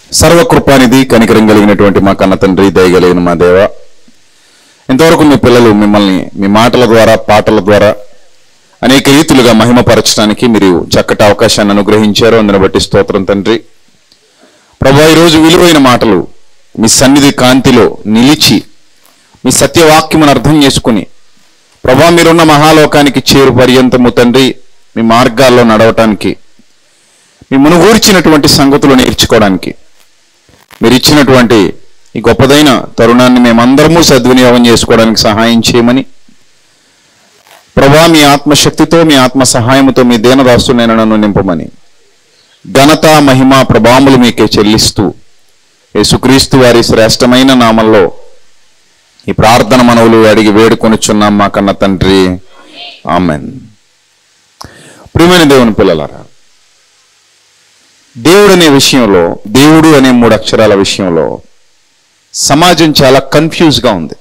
సర్వకృపానిధి కనికరం కలిగినటువంటి మా కన్న తండ్రి దయగలిగిన మా దేవ ఇంతవరకు మీ పిల్లలు మిమ్మల్ని మీ మాటల ద్వారా పాటల ద్వారా అనేక రీతులుగా మహిమపరచడానికి మీరు చక్కటి అవకాశాన్ని అనుగ్రహించారు అందుని బట్టి స్తోత్రం తండ్రి ప్రభా ఈరోజు విలువైన మాటలు మీ సన్నిధి కాంతిలో నిలిచి మీ సత్యవాక్యమును అర్థం చేసుకుని ప్రభా మీరున్న మహాలోకానికి చేరు పర్యంతము తండ్రి మీ మార్గాల్లో నడవటానికి మీ మునుగూర్చినటువంటి సంగతులు నేర్చుకోవడానికి మీరు ఇచ్చినటువంటి ఈ గొప్పదైన తరుణాన్ని మేమందరము సద్వినియోగం చేసుకోవడానికి సహాయం చేయమని ప్రభా మీ ఆత్మశక్తితో మీ ఆత్మ సహాయముతో మీ దీనదాస్తునైన నన్ను నింపమని ఘనత మహిమ ప్రభాములు మీకే చెల్లిస్తూ యేసుక్రీస్తు వారి శ్రేష్టమైన నామంలో ఈ ప్రార్థన మనవులు అడిగి వేడుకొనుచున్నాం మా కన్న తండ్రి ఆమెన్ ప్రియమైన దేవుని పిల్లలారా దేవుడు అనే విషయంలో దేవుడు అనే మూడు అక్షరాల విషయంలో సమాజం చాలా కన్ఫ్యూజ్గా ఉంది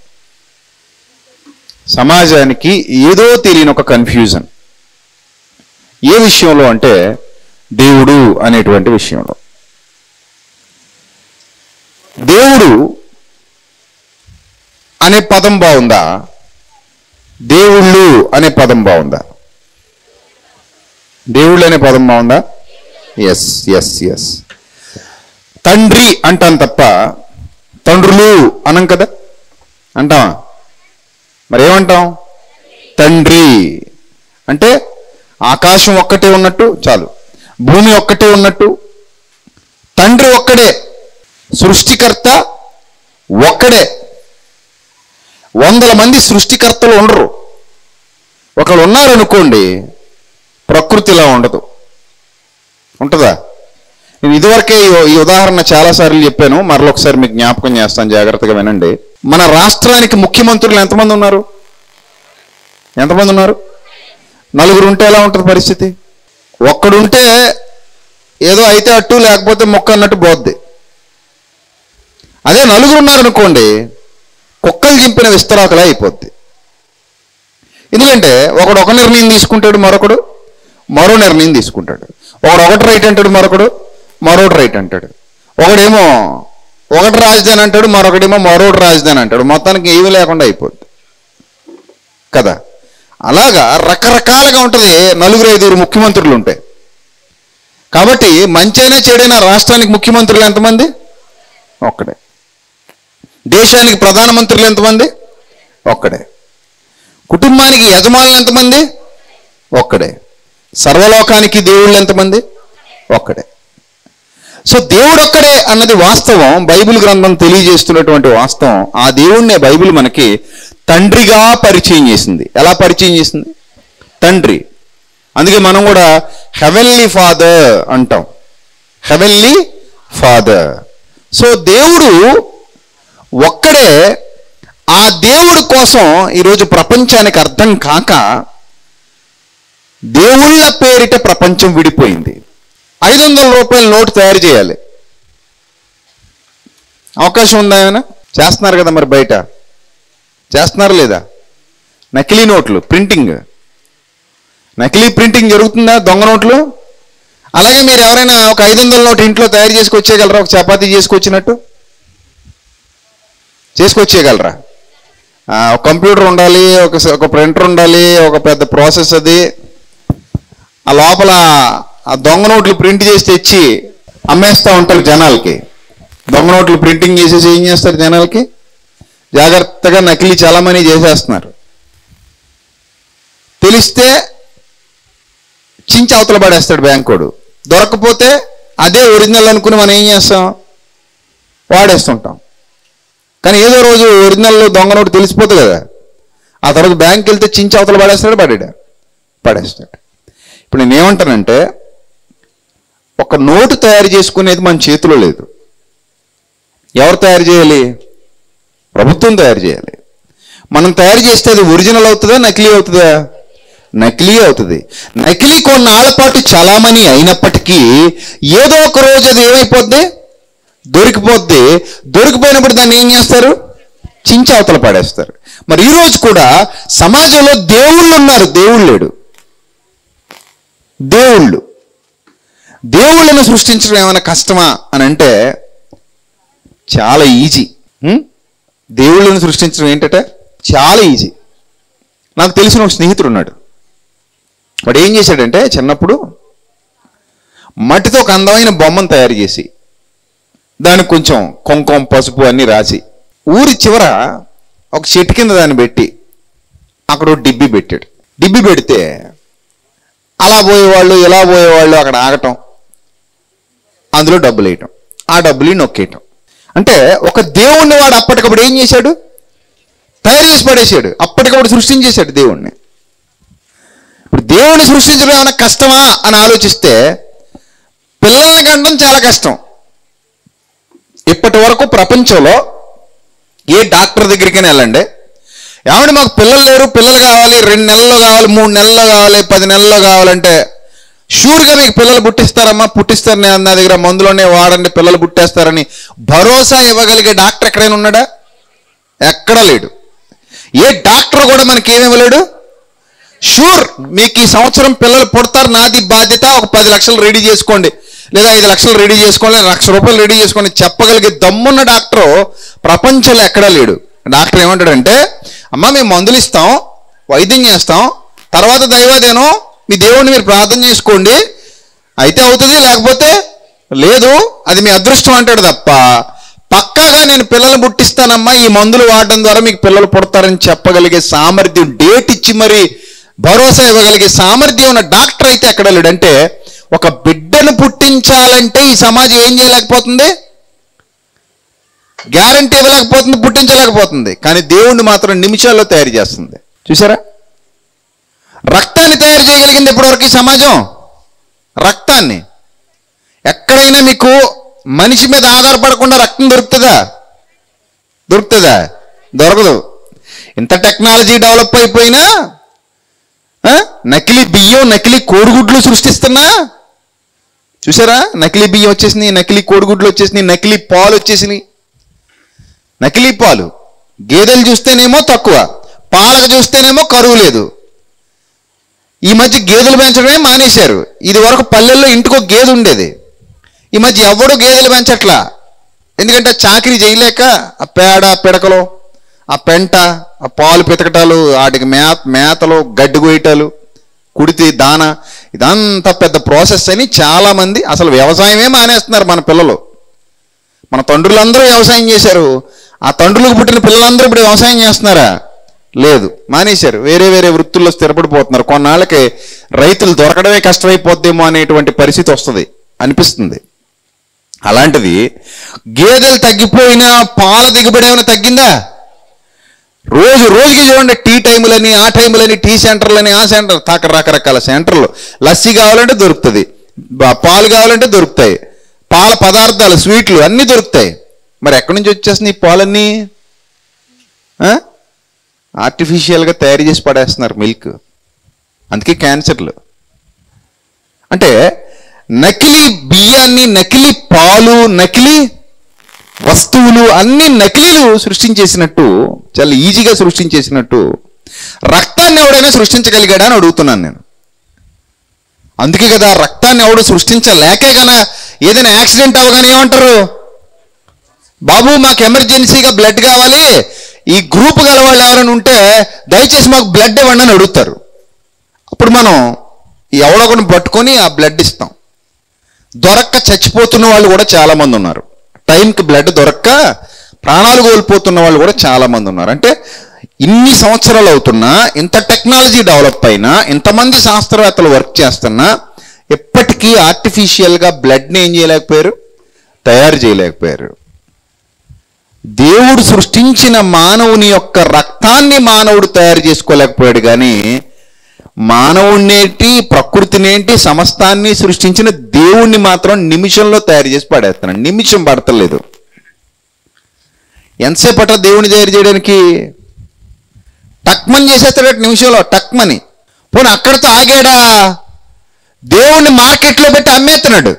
సమాజానికి ఏదో తెలియని ఒక కన్ఫ్యూజన్ ఏ విషయంలో అంటే దేవుడు అనేటువంటి విషయంలో దేవుడు అనే పదం బాగుందా దేవుళ్ళు అనే పదం బాగుందా దేవుళ్ళు అనే పదం బాగుందా ఎస్ ఎస్ ఎస్ తండ్రి అంటాం తప్ప తండ్రులు అనం కదా అంటామా మరి ఏమంటాం తండ్రి అంటే ఆకాశం ఒక్కటే ఉన్నట్టు చాలు భూమి ఒక్కటే ఉన్నట్టు తండ్రి ఒక్కడే సృష్టికర్త ఒక్కడే వందల మంది సృష్టికర్తలు ఉండరు ఒకళ్ళు ఉన్నారనుకోండి ప్రకృతిలా ఉండదు ఉంటుందా నేను ఇదివరకే ఈ- ఈ ఉదాహరణ చాలాసార్లు చెప్పాను మరొకసారి మీకు జ్ఞాపకం చేస్తాను జాగ్రత్తగా వినండి మన రాష్ట్రానికి ముఖ్యమంత్రులు ఎంతమంది ఉన్నారు ఎంతమంది ఉన్నారు నలుగురు ఉంటే ఎలా ఉంటుంది పరిస్థితి ఒక్కడుంటే ఏదో అయితే అట్టు లేకపోతే మొక్క అన్నట్టు పోద్ది అదే నలుగురు ఉన్నారనుకోండి కుక్కలు చింపిన విస్తరాకులా అయిపోద్ది ఎందుకంటే ఒకడు ఒక నిర్ణయం తీసుకుంటాడు మరొకడు మరో నిర్ణయం తీసుకుంటాడు ఒకడు ఒకటి రైట్ అంటాడు మరొకడు మరొకటి రైట్ అంటాడు ఒకడేమో ఒకటి రాజధాని అంటాడు మరొకడేమో మరొకటి రాజధాని అంటాడు మొత్తానికి ఏమీ లేకుండా అయిపోద్ది కదా అలాగా రకరకాలుగా ఉంటుంది నలుగురు ఐదుగురు ముఖ్యమంత్రులు ఉంటాయి కాబట్టి మంచైనా చెడైనా రాష్ట్రానికి ముఖ్యమంత్రులు ఎంతమంది ఒక్కడే దేశానికి ప్రధానమంత్రులు ఎంతమంది ఒక్కడే కుటుంబానికి యజమానులు ఎంతమంది ఒక్కడే సర్వలోకానికి దేవుళ్ళు ఎంతమంది ఒక్కడే సో దేవుడు ఒక్కడే అన్నది వాస్తవం బైబిల్ గ్రంథం తెలియజేస్తున్నటువంటి వాస్తవం ఆ దేవుణ్ణే బైబిల్ మనకి తండ్రిగా పరిచయం చేసింది ఎలా పరిచయం చేసింది తండ్రి అందుకే మనం కూడా హెవెన్లీ ఫాదర్ అంటాం హెవెన్లీ ఫాదర్ సో దేవుడు ఒక్కడే ఆ దేవుడి కోసం ఈరోజు ప్రపంచానికి అర్థం కాక దేవుళ్ళ పేరిట ప్రపంచం విడిపోయింది ఐదు వందల రూపాయల నోటు తయారు చేయాలి అవకాశం ఉందా ఏమైనా చేస్తున్నారు కదా మరి బయట చేస్తున్నారు లేదా నకిలీ నోట్లు ప్రింటింగ్ నకిలీ ప్రింటింగ్ జరుగుతుందా దొంగ నోట్లు అలాగే మీరు ఎవరైనా ఒక ఐదు వందల నోటు ఇంట్లో తయారు చేసుకొచ్చేయగలరా ఒక చపాతీ చేసుకొచ్చినట్టు చేసుకొచ్చేయగలరా ఆ, ఒక కంప్యూటర్ ఉండాలి ఒక స- ఒక ప్రింటర్ ఉండాలి ఒక పెద్ద ప్రాసెస్ అది ఆ లోపల ఆ దొంగ నోట్లు ప్రింట్ చేసి తెచ్చి అమ్మేస్తూ ఉంటారు జనాలకి దొంగ నోట్లు ప్రింటింగ్ చేసేసి ఏం చేస్తారు జనాలకి జాగ్రత్తగా నకిలీ చలామణి చేసేస్తున్నారు తెలిస్తే చించి అవతల పడేస్తాడు బ్యాంకోడు దొరకపోతే అదే ఒరిజినల్ అనుకుని మనం ఏం చేస్తాం వాడేస్తుంటాం కానీ ఏదో రోజు ఒరిజినల్ దొంగ నోటు తెలిసిపోతుంది కదా ఆ తర్వాత బ్యాంక్ వెళ్తే చించి అవతల పడేస్తాడు పడాడు పడేస్తాడు ఇప్పుడు నేను ఏమంటానంటే ఒక నోటు తయారు చేసుకునేది మన చేతిలో లేదు ఎవరు తయారు చేయాలి ప్రభుత్వం తయారు చేయాలి మనం తయారు చేస్తే అది ఒరిజినల్ అవుతుందా నకిలీ అవుతుందా నకిలీ అవుతుంది నకిలీ కొన్నాళ్ల పాటు చలామణి అయినప్పటికీ ఏదో ఒక రోజు అది ఏమైపోద్ది దొరికిపోద్ది దొరికిపోయినప్పుడు దాన్ని ఏం చేస్తారు చించి అవతల పాడేస్తారు మరి ఈ రోజు కూడా సమాజంలో దేవుళ్ళు ఉన్నారు దేవుళ్ళు లేడు దేవుళ్ళు దేవుళ్ళను సృష్టించడం ఏమైనా కష్టమా అని అంటే చాలా ఈజీ హ్మ్? దేవుళ్ళని సృష్టించడం ఏంటట చాలా ఈజీ నాకు తెలిసిన ఒక స్నేహితుడు ఉన్నాడు వాడు ఏం చేశాడంటే చిన్నప్పుడు మట్టితో ఒక అందమైన బొమ్మను తయారు చేసి దానికి కొంచెం కుంకుమ పసుపు అన్ని రాసి ఊరి చివర ఒక చెట్టు కింద దాన్ని పెట్టి అక్కడ ఒక డిబ్బి పెట్టాడు డిబ్బి పెడితే అలా పోయేవాళ్ళు ఇలా పోయేవాళ్ళు అక్కడ ఆగటం అందులో డబ్బులు వేయటం ఆ డబ్బులు నొక్కేయటం అంటే ఒక దేవుణ్ణి వాడు అప్పటికప్పుడు ఏం చేశాడు తయారు చేసి పడేశాడు అప్పటికప్పుడు సృష్టించేశాడు దేవుణ్ణి ఇప్పుడు దేవుణ్ణి సృష్టించడం ఏమైనా కష్టమా అని ఆలోచిస్తే పిల్లల్ని కండం చాలా కష్టం ఇప్పటి వరకు ప్రపంచంలో ఏ డాక్టర్ దగ్గరికైనా వెళ్ళండి ఏమంటే మాకు పిల్లలు లేరు పిల్లలు కావాలి రెండు నెలల్లో కావాలి మూడు నెలల్లో కావాలి పది నెలల్లో కావాలంటే షూర్గా మీకు పిల్లలు పుట్టిస్తారమ్మా పుట్టిస్తారు నేను నా దగ్గర మందులోనే వాడండి పిల్లలు పుట్టేస్తారని భరోసా ఇవ్వగలిగే డాక్టర్ ఎక్కడైనా ఉన్నాడా ఎక్కడా లేడు ఏ డాక్టర్ కూడా మనకి ఏమి ఇవ్వలేడు షూర్ మీకు ఈ సంవత్సరం పిల్లలు పుడతారు నాది బాధ్యత ఒక పది లక్షలు రెడీ చేసుకోండి లేదా ఐదు లక్షలు రెడీ చేసుకోండి లేదా లక్ష రూపాయలు రెడీ చేసుకోండి చెప్పగలిగే దమ్మున్న డాక్టరు ప్రపంచంలో ఎక్కడా లేడు డాక్టర్ ఏమంటాడంటే అమ్మ మేము మందులు ఇస్తాం వైద్యం చేస్తాం తర్వాత దైవాదేనో మీ దేవుడిని మీరు ప్రార్థన చేసుకోండి అయితే అవుతుంది లేకపోతే లేదు అది మీ అదృష్టం అంటాడు తప్ప పక్కాగా నేను పిల్లలు పుట్టిస్తానమ్మా ఈ మందులు వాడడం ద్వారా మీకు పిల్లలు పుడతారని చెప్పగలిగే సామర్థ్యం డేట్ ఇచ్చి మరి భరోసా ఇవ్వగలిగే సామర్థ్యం ఉన్న డాక్టర్ అయితే ఎక్కడ లేడు అంటే ఒక బిడ్డను పుట్టించాలంటే ఈ సమాజం ఏం చేయలేకపోతుంది గ్యారంటీ ఇవ్వలేకపోతుంది పుట్టించలేకపోతుంది కానీ దేవుణ్ణి మాత్రం నిమిషాల్లో తయారు చేస్తుంది చూసారా రక్తాన్ని తయారు చేయగలిగింది ఇప్పటివరకు ఈ సమాజం రక్తాన్ని ఎక్కడైనా మీకు మనిషి మీద ఆధారపడకుండా రక్తం దొరుకుతుందా దొరుకుతుందా దొరకదు ఇంత టెక్నాలజీ డెవలప్ అయిపోయినా ఆ, నకిలీ బియ్యం నకిలీ కోడిగుడ్లు సృష్టిస్తున్నా చూసారా నకిలీ బియ్యం వచ్చేసినాయి నకిలీ కోడిగుడ్లు వచ్చేసినాయి నకిలీ పాలు వచ్చేసినాయి నకిలీ పాలు గేదెలు చూస్తేనేమో తక్కువ పాలకు చూస్తేనేమో కరువు లేదు ఈ మధ్య గేదెలు పెంచడమే మానేశారు ఇది వరకు పల్లెల్లో ఇంటికి ఒక గేదె ఉండేది ఈ మధ్య ఎవడు గేదెలు పెంచట్లా ఎందుకంటే చాకరీ చేయలేక ఆ పేడ పిడకలు ఆ పెంట ఆ పాలు పితకటాలు వాటికి మే మేతలు గడ్డి కొయ్యటాలు కుడితి దాన ఇదంతా పెద్ద ప్రాసెస్ అని చాలామంది అసలు వ్యవసాయమే మానేస్తున్నారు మన పిల్లలు మన తండ్రులందరూ వ్యవసాయం చేశారు ఆ తండ్రులకు పుట్టిన పిల్లలందరూ ఇప్పుడు వ్యవసాయం చేస్తున్నారా లేదు మానేశారు వేరే వేరే వృత్తుల్లో స్థిరపడిపోతున్నారు కొన్నాళ్ళకి రైతులు దొరకడమే కష్టమైపోద్దేమో అనేటువంటి పరిస్థితి వస్తుంది అనిపిస్తుంది అలాంటిది గేదెలు తగ్గిపోయినా పాల దిగుబడి ఏమైనా తగ్గిందా రోజు రోజుకి చూడండి టీ టైములని ఆ టైములని టీ సెంటర్లని ఆ సెంటర్ తాక రకరకాల సెంటర్లు లస్సీ కావాలంటే దొరుకుతుంది బా- పాలు కావాలంటే దొరుకుతాయి పాల పదార్థాలు స్వీట్లు అన్నీ దొరుకుతాయి మరి ఎక్కడి నుంచి వచ్చేస్తున్నాయి ఈ పాలన్నీ ఆ? ఆర్టిఫిషియల్గా తయారు చేసి పడేస్తున్నారు మిల్క్ అందుకే క్యాన్సర్లు అంటే నకిలీ బియ్యాన్ని నకిలీ పాలు నకిలీ వస్తువులు అన్ని నకిలీలు సృష్టించేసినట్టు చాలా ఈజీగా సృష్టించేసినట్టు రక్తాన్ని ఎవడైనా సృష్టించగలిగాడా అని అడుగుతున్నాను నేను అందుకే కదా రక్తాన్ని ఎవడు సృష్టించలేకే కదా ఏదైనా యాక్సిడెంట్ అవగానే ఏమంటారు బాబు మాకు ఎమర్జెన్సీగా బ్లడ్ కావాలి ఈ గ్రూప్ గల వాళ్ళు ఎవరైనా ఉంటే దయచేసి మాకు బ్లడ్ ఇవ్వండి అని అడుగుతారు అప్పుడు మనం ఎవడొకరిని పట్టుకొని ఆ బ్లడ్ ఇస్తాం దొరక్క చచ్చిపోతున్న వాళ్ళు కూడా చాలా మంది ఉన్నారు టైంకి బ్లడ్ దొరక్క ప్రాణాలు కోల్పోతున్న వాళ్ళు కూడా చాలా మంది ఉన్నారు అంటే ఇన్ని సంవత్సరాలు అవుతున్నా ఇంత టెక్నాలజీ డెవలప్ అయినా ఇంతమంది శాస్త్రవేత్తలు వర్క్ చేస్తున్నా ఎప్పటికీ ఆర్టిఫిషియల్గా బ్లడ్ని ఏం చేయలేకపోయారు తయారు చేయలేకపోయారు దేవుడు సృష్టించిన మానవుని యొక్క రక్తాన్ని మానవుడు తయారు చేసుకోలేకపోయాడు కానీ మానవుణ్ణేంటి ప్రకృతినేంటి సమస్తాన్ని సృష్టించిన దేవుణ్ణి మాత్రం నిమిషంలో తయారు చేసి పడేస్తున్నాడు నిమిషం పడతలేదు ఎంతసేపు పట్ట దేవుణ్ణి తయారు చేయడానికి టక్మని చేసేస్తాడు నిమిషంలో టక్మని పోనీ అక్కడితో ఆగాడా దేవుణ్ణి మార్కెట్లో పెట్టి అమ్మేస్తున్నాడు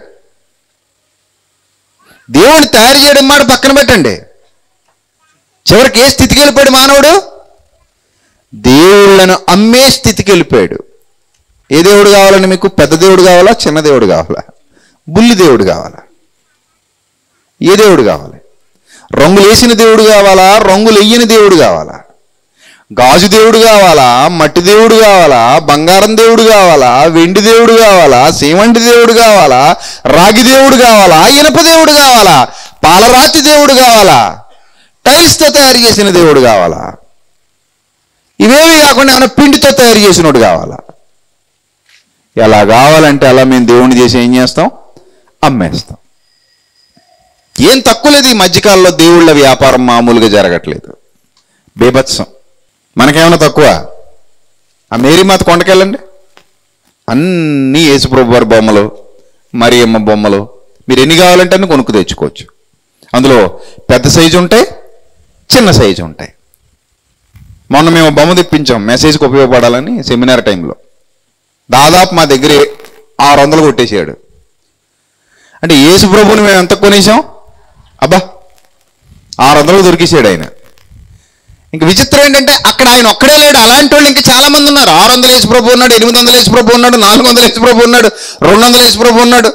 దేవుణ్ణి తయారు చేయడం మాట పక్కన పెట్టండి చివరికి ఏ స్థితికి వెళ్ళిపోయాడు మానవుడు దేవుళ్ళను అమ్మే స్థితికి వెళ్ళిపోయాడు ఏ దేవుడు కావాలని మీకు పెద్ద దేవుడు కావాలా చిన్న దేవుడు కావాలా బుల్లి దేవుడు కావాలా ఏ దేవుడు కావాలి రంగులు వేసిన దేవుడు కావాలా రంగులు వెయ్యని దేవుడు కావాలా గాజు దేవుడు కావాలా మట్టి దేవుడు కావాలా బంగారం దేవుడు కావాలా వెండి దేవుడు కావాలా సీమంటి దేవుడు కావాలా రాగి దేవుడు కావాలా ఇనప దేవుడు కావాలా పాలరాతి దేవుడు కావాలా టైల్స్తో తయారు చేసిన దేవుడు కావాలా ఇవేవి కాకుండా ఏమైనా పిండితో తయారు చేసినోడు కావాలా ఎలా కావాలంటే అలా మేము దేవుణ్ణి చేసి ఏం చేస్తాం అమ్మేస్తాం ఏం తక్కువ లేదు ఈ మధ్యకాలంలో దేవుళ్ళ వ్యాపారం మామూలుగా జరగట్లేదు బీభత్సం మనకేమైనా తక్కువ ఆ మేరీమాత కొండకెళ్ళండి అన్నీ యేసుప్రభు వారి బొమ్మలు మరియమ్మ బొమ్మలు మీరు ఎన్ని కావాలంటే అన్ని కొనుక్కు తెచ్చుకోవచ్చు అందులో పెద్ద సైజు ఉంటాయి చిన్న సైజు ఉంటాయి మొన్న మేము బొమ్మ తెప్పించాం మెసేజ్కి ఉపయోగపడాలని సెమినార్ టైంలో దాదాపు మా దగ్గర ఆరు వందలు కొట్టేసాడు అంటే యేసు ప్రభుని మేము ఎంత కొనేసాం అబ్బా ఆరు వందలు దొరికేసాడు ఆయన ఇంక విచిత్రం ఏంటంటే అక్కడ ఆయన ఒక్కడే లేడు అలాంటి వాళ్ళు ఇంకా చాలా మంది ఉన్నారు ఆరు వందల యేసు ప్రభు ఉన్నాడు ఎనిమిది వందల యేసు ప్రభు ఉన్నాడు నాలుగు వందల యేసు ప్రభు ఉన్నాడు రెండు వందల యేసు ప్రభు ఉన్నాడు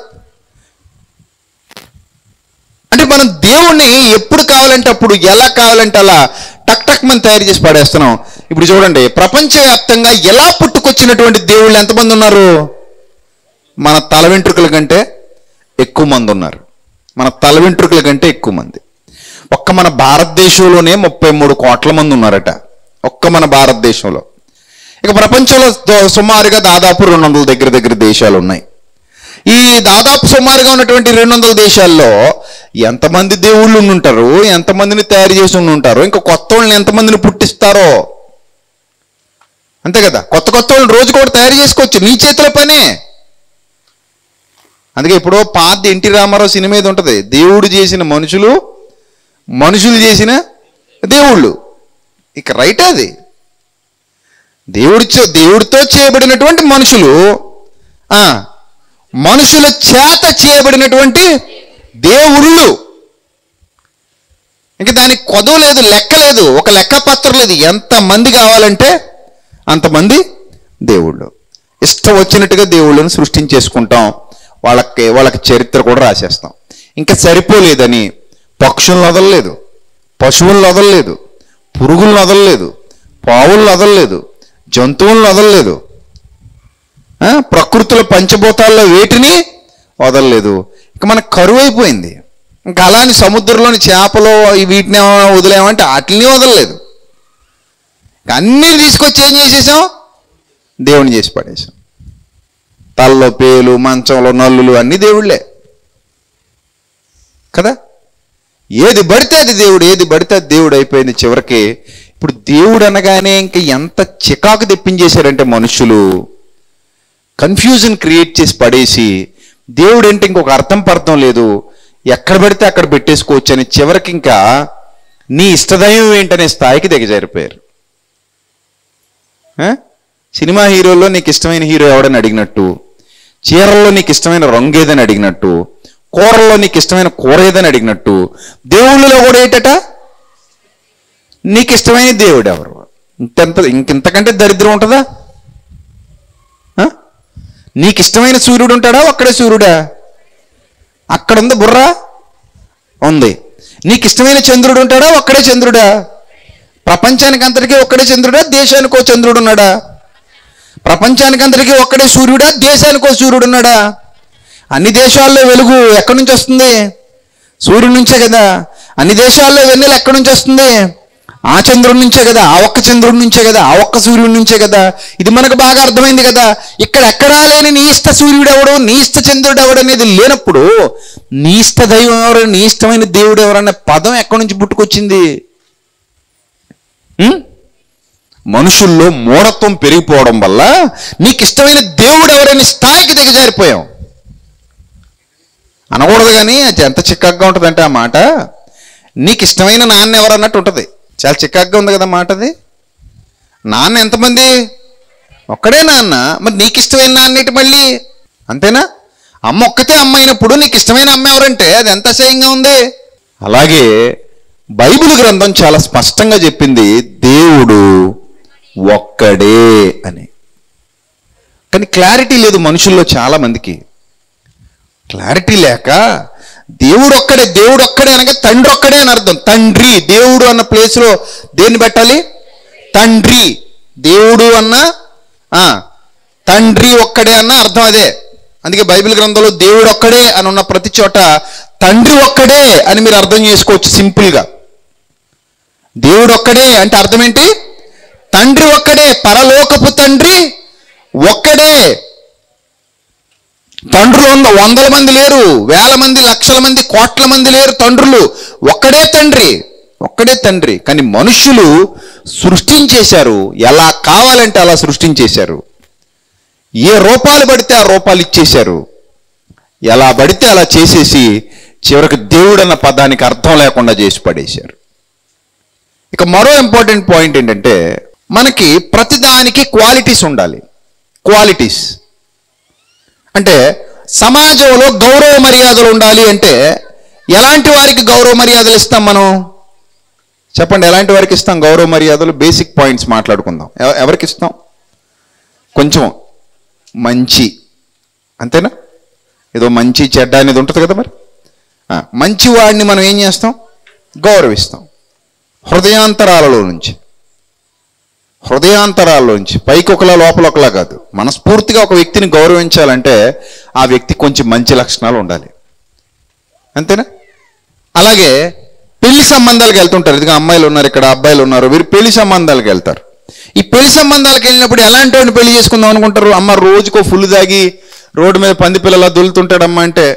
అంటే మనం దేవుణ్ణి ఎప్పుడు కావాలంటే అప్పుడు ఎలా కావాలంటే అలా టక్ టక్ మనం తయారు చేసి పడేస్తున్నాం ఇప్పుడు చూడండి ప్రపంచవ్యాప్తంగా ఎలా పుట్టుకొచ్చినటువంటి దేవుళ్ళు ఎంతమంది ఉన్నారు మన తల వెంట్రుకల కంటే ఎక్కువ మంది ఉన్నారు మన తల వెంట్రుకల కంటే ఎక్కువ మంది ఒక్క మన భారతదేశంలోనే ముప్పై మూడు కోట్ల మంది ఉన్నారట ఒక్క మన భారతదేశంలో ఇక ప్రపంచంలో దో- సుమారుగా దాదాపు రెండు వందల దగ్గర దగ్గర దేశాలు ఉన్నాయి ఈ దాదాపు సుమారుగా ఉన్నటువంటి రెండు వందల దేశాల్లో ఎంతమంది దేవుళ్ళు ఉండి ఉంటారు ఎంతమందిని తయారు చేసి ఉండి ఉంటారు ఇంకా కొత్త వాళ్ళని ఎంతమందిని పుట్టిస్తారో అంతే కదా కొత్త కొత్త వాళ్ళని రోజు కూడా తయారు చేసుకోవచ్చు నీ చేతిలో పనే అందుకే ఇప్పుడు పాత ఎన్టీ రామారావు సినిమా ఏది ఉంటుంది దేవుడు చేసిన మనుషులు మనుషులు చేసిన దేవుళ్ళు ఇక రైట్ అది దేవుడి చే- దేవుడితో చేయబడినటువంటి మనుషులు ఆ, మనుషుల చేత చేయబడినటువంటి దేవుళ్ళు ఇంక దానికి కొదవ లేదు లెక్క లేదు ఒక లెక్క పత్రం లేదు ఎంతమంది కావాలంటే అంతమంది దేవుళ్ళు ఇష్టం వచ్చినట్టుగా దేవుళ్ళని సృష్టించేసుకుంటాం వాళ్ళకి వాళ్ళకి చరిత్ర కూడా రాసేస్తాం ఇంకా సరిపోలేదని పక్షులను వదలలేదు పశువులను వదలలేదు పురుగులను వదలలేదు పావులను వదలలేదు జంతువులను వదలలేదు ఆ, ప్రకృతిలో పంచభూతాల్లో వేటిని వదలలేదు ఇక మనకు కరువు అయిపోయింది ఇంకా అలాని సముద్రంలోని చేపలు ఈ వీటిని ఏమైనా వదిలేమంటే వాటిని వదలలేదు ఇక అన్నీ తీసుకొచ్చి ఏం చేసేసాం దేవుని చేసి పడేసాం తలలో పేలు మంచంలో నల్లులు అన్నీ దేవుళ్ళే కదా ఏది పడితే అది దేవుడు ఏది పడితే అది దేవుడు అయిపోయింది చివరికి ఇప్పుడు దేవుడు అనగానే ఇంకా ఎంత చికాకు తెప్పించేశారంటే మనుషులు కన్ఫ్యూజన్ క్రియేట్ చేసి పడేసి దేవుడు అంటే ఇంకొక అర్థం పర్థం లేదు ఎక్కడ పడితే అక్కడ పెట్టేసుకోవచ్చు అని చివరికి ఇంకా నీ ఇష్టదైవం ఏంటనే స్థాయికి దిగజారిపోయారు ఆ? సినిమా హీరోల్లో నీకు ఇష్టమైన హీరో ఎవడని అడిగినట్టు చీరల్లో నీకు ఇష్టమైన రంగు ఏదని అడిగినట్టు కూరల్లో నీకు ఇష్టమైన కూర ఏదని అడిగినట్టు దేవుళ్ళలో కూడా ఏంటట నీకు ఇష్టమైన దేవుడు ఎవరు ఇంకెంత ఇంకెంతకంటే దరిద్రం ఉంటుందా ఆ? నీకు ఇష్టమైన సూర్యుడు ఉంటాడా ఒక్కడే సూర్యుడా అక్కడ ఉంది బుర్ర ఉంది నీకు ఇష్టమైన చంద్రుడు ఉంటాడా ఒక్కడే చంద్రుడా ప్రపంచానికి అంతటికీ ఒక్కడే చంద్రుడా దేశానికో చంద్రుడు ఉన్నాడా ప్రపంచానికి అంతటికీ ఒక్కడే సూర్యుడా దేశానికో సూర్యుడు ఉన్నాడా అన్ని దేశాల్లో వెలుగు ఎక్కడి నుంచి వస్తుంది సూర్యుడి నుంచే కదా అన్ని దేశాల్లో వెన్నెల ఎక్కడి నుంచి వస్తుంది ఆ చంద్రుడి నుంచే కదా ఆ ఒక్క చంద్రుడి నుంచే కదా ఆ ఒక్క సూర్యుడి నుంచే కదా ఇది మనకు బాగా అర్థమైంది కదా ఇక్కడ ఎక్కడా లేని నీ ఇష్ట సూర్యుడు ఎవడు నీ ఇష్ట చంద్రుడు ఎవడు అనేది లేనప్పుడు నీ ఇష్ట దైవం ఎవరు నీ ఇష్టమైన దేవుడు ఎవరనే పదం ఎక్కడి నుంచి పుట్టుకొచ్చింది ఉం? మనుషుల్లో మూఢత్వం పెరిగిపోవడం వల్ల నీకు ఇష్టమైన దేవుడు ఎవరైనా స్థాయికి దిగజారిపోయాం అనకూడదు కానీ అది ఎంత చిక్కగా ఉంటుందంటే ఆ మాట నీకు ఇష్టమైన నాన్న ఎవరు అన్నట్టు ఉంటుంది చాలా చిక్కగా ఉంది కదా మాట అది నాన్న ఎంతమంది ఒక్కడే నాన్న మరి నీకు ఇష్టమైన నాన్న ఏంటి మళ్ళీ అంతేనా అమ్మ ఒక్కతే అమ్మ అయినప్పుడు నీకు ఇష్టమైన అమ్మ ఎవరంటే అది ఎంత అసహ్యంగా ఉంది అలాగే బైబిల్ గ్రంథం చాలా స్పష్టంగా చెప్పింది దేవుడు ఒక్కడే అని కానీ క్లారిటీ లేదు మనుషుల్లో చాలా మందికి క్లారిటీ లేక దేవుడు ఒక్కడే దేవుడు ఒక్కడే అనగా తండ్రి ఒక్కడే అని అర్థం తండ్రి దేవుడు అన్న ప్లేస్లో దేన్ని పెట్టాలి తండ్రి దేవుడు అన్న ఆ, తండ్రి ఒక్కడే అన్న అర్థం అదే అందుకే బైబిల్ గ్రంథంలో దేవుడు ఒక్కడే అని ఉన్న ప్రతి చోట తండ్రి ఒక్కడే అని మీరు అర్థం చేసుకోవచ్చు సింపుల్గా దేవుడు ఒక్కడే అంటే అర్థం ఏంటి తండ్రి ఒక్కడే పరలోకపు తండ్రి ఒక్కడే తండ్రులు వంద వందల మంది లేరు వేల మంది లక్షల మంది కోట్ల మంది లేరు తండ్రులు ఒక్కడే తండ్రి ఒక్కడే తండ్రి కానీ మనుషులు సృష్టించేశారు ఎలా కావాలంటే అలా సృష్టించేశారు ఏ రూపాలు పడితే ఆ రూపాలు ఇచ్చేశారు ఎలా పడితే అలా చేసేసి చివరికి దేవుడు అన్న పదానికి అర్థం లేకుండా చేసి పడేశారు ఇక మరో ఇంపార్టెంట్ పాయింట్ ఏంటంటే మనకి ప్రతిదానికి క్వాలిటీస్ ఉండాలి క్వాలిటీస్ అంటే సమాజంలో గౌరవ మర్యాదలు ఉండాలి అంటే ఎలాంటి వారికి గౌరవ మర్యాదలు ఇస్తాం మనం చెప్పండి ఎలాంటి వారికి ఇస్తాం గౌరవ మర్యాదలు బేసిక్ పాయింట్స్ మాట్లాడుకుందాం ఎవ- ఎవరికి ఇస్తాం కొంచెం మంచి అంతేనా ఏదో మంచి చెడ్డ అనేది ఉంటుంది కదా మరి ఆ, మంచి వాడిని మనం ఏం చేస్తాం గౌరవిస్తాం హృదయాంతరాలలో నుంచి హృదయాంతరాల్లో నుంచి పైకి ఒకలా లోపల ఒకలా కాదు మనస్ఫూర్తిగా ఒక వ్యక్తిని గౌరవించాలంటే ఆ వ్యక్తి కొంచెం మంచి లక్షణాలు ఉండాలి అంతేనా అలాగే పెళ్లి సంబంధాలకు వెళ్తుంటారు ఇదిగా అమ్మాయిలు ఉన్నారు ఇక్కడ అబ్బాయిలు ఉన్నారు వీరు పెళ్లి సంబంధాలకు వెళ్తారు ఈ పెళ్లి సంబంధాలకు వెళ్ళినప్పుడు ఎలాంటి వాడిని పెళ్లి చేసుకుందాం అనుకుంటారు అమ్మ రోజుకో ఫుల్ తాగి రోడ్డు మీద పంది పిల్లలా దొలుతుంటాడమ్మా అంటే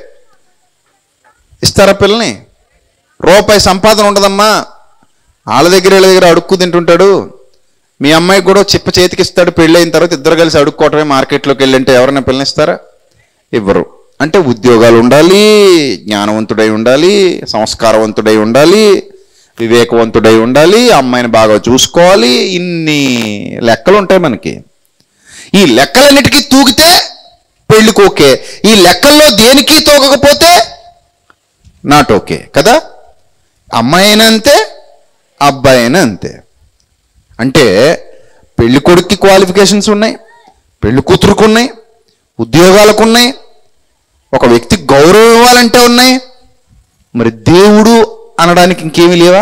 ఇస్తారా పిల్లని రూపాయి సంపాదన ఉండదమ్మా వాళ్ళ దగ్గర వీళ్ళ దగ్గర అడుక్కు తింటుంటాడు మీ అమ్మాయికి కూడా చిప్ప చేతికి ఇస్తాడు పెళ్ళి అయిన తర్వాత ఇద్దరు కలిసి అడుక్కోవటమే మార్కెట్లోకి వెళ్ళంటే ఎవరైనా పిల్లనిస్తారా ఇవ్వరు అంటే ఉద్యోగాలు ఉండాలి జ్ఞానవంతుడై ఉండాలి సంస్కారవంతుడై ఉండాలి వివేకవంతుడై ఉండాలి అమ్మాయిని బాగా చూసుకోవాలి ఇన్ని లెక్కలు ఉంటాయి మనకి ఈ లెక్కలన్నిటికీ తూగితే పెళ్ళికి ఓకే ఈ లెక్కల్లో దేనికి తూగకపోతే నాట్ ఓకే కదా అమ్మాయి అయినా అంతే అబ్బాయి అయినా అంతే అంటే పెళ్లి కొడుక్కి క్వాలిఫికేషన్స్ ఉన్నాయి పెళ్లి కూతురుకు ఉన్నాయి ఉద్యోగాలకు ఉన్నాయి ఒక వ్యక్తి గౌరవం ఇవ్వాలంటే ఉన్నాయి మరి దేవుడు అనడానికి ఇంకేమీ లేవా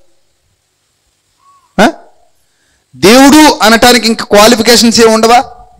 ఆ? దేవుడు అనటానికి ఇంక క్వాలిఫికేషన్స్ ఏమి ఉండవా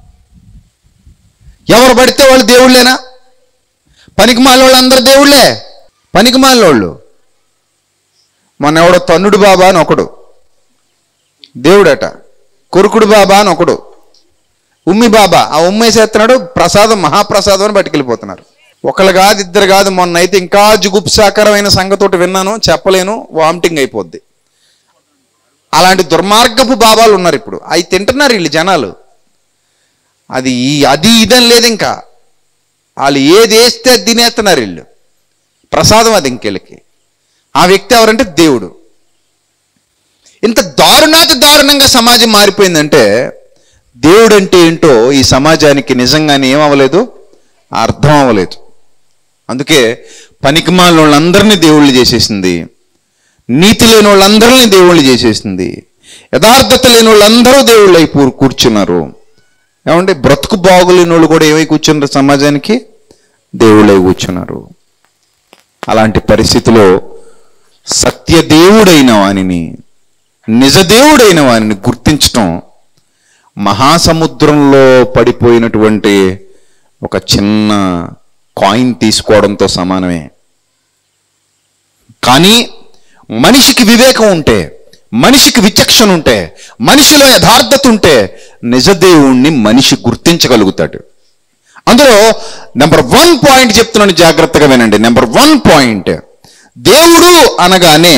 ఎవరు పడితే వాళ్ళు దేవుళ్ళేనా పనికి వాళ్ళు అందరు దేవుళ్ళే పనికి వాళ్ళు మొన్న ఎవడో తన్నుడు బాబా అని ఒకడు దేవుడట కొరుకుడు బాబా అని ఒకడు ఉమ్మి బాబా ఆ ఉమ్మేసేస్తున్నాడు ప్రసాదం మహాప్రసాదం అని పట్టుకెళ్ళిపోతున్నారు ఒకళ్ళు కాదు ఇద్దరు కాదు మొన్న అయితే ఇంకా జుగుప్సాకరమైన సంగతోటి విన్నాను చెప్పలేను వామిటింగ్ అయిపోద్ది అలాంటి దుర్మార్గపు బాబాలు ఉన్నారు ఇప్పుడు అవి తింటున్నారు వీళ్ళు జనాలు అది ఈ- అది ఇదని లేదు ఇంకా వాళ్ళు ఏది వేస్తే అది తినేస్తున్నారు వీళ్ళు ప్రసాదం అది ఇంకెళ్ళకి ఆ వ్యక్తి ఎవరంటే దేవుడు ఇంత దారుణాతి దారుణంగా సమాజం మారిపోయిందంటే దేవుడు అంటే ఏంటో ఈ సమాజానికి నిజంగానే ఏమవ్వలేదు అర్థం అవ్వలేదు అందుకే పనికిమాలిన వాళ్ళందరినీ దేవుళ్ళు చేసేసింది నీతి లేని వాళ్ళందరినీ దేవుళ్ళు చేసేసింది యథార్థత లేని వాళ్ళందరూ దేవుళ్ళు అయి కూర్- కూర్చున్నారు ఏమంటే బ్రతుకు బాగులేని వాళ్ళు కూడా ఏమై కూర్చున్నారు సమాజానికి దేవుళ్ళై కూర్చున్నారు అలాంటి పరిస్థితిలో సత్యదేవుడైన వానిని నిజదేవుడైన వానిని గుర్తించటం మహాసముద్రంలో పడిపోయినటువంటి ఒక చిన్న కాయిన్ తీసుకోవడంతో సమానమే కానీ మనిషికి వివేకం ఉంటే మనిషికి విచక్షణ ఉంటే మనిషిలో యథార్థత ఉంటే నిజదేవుణ్ణి మనిషి గుర్తించగలుగుతాడు అందులో నెంబర్ వన్ పాయింట్ చెప్తున్నాను జాగ్రత్తగా వినండి నెంబర్ వన్ పాయింట్ దేవుడు అనగానే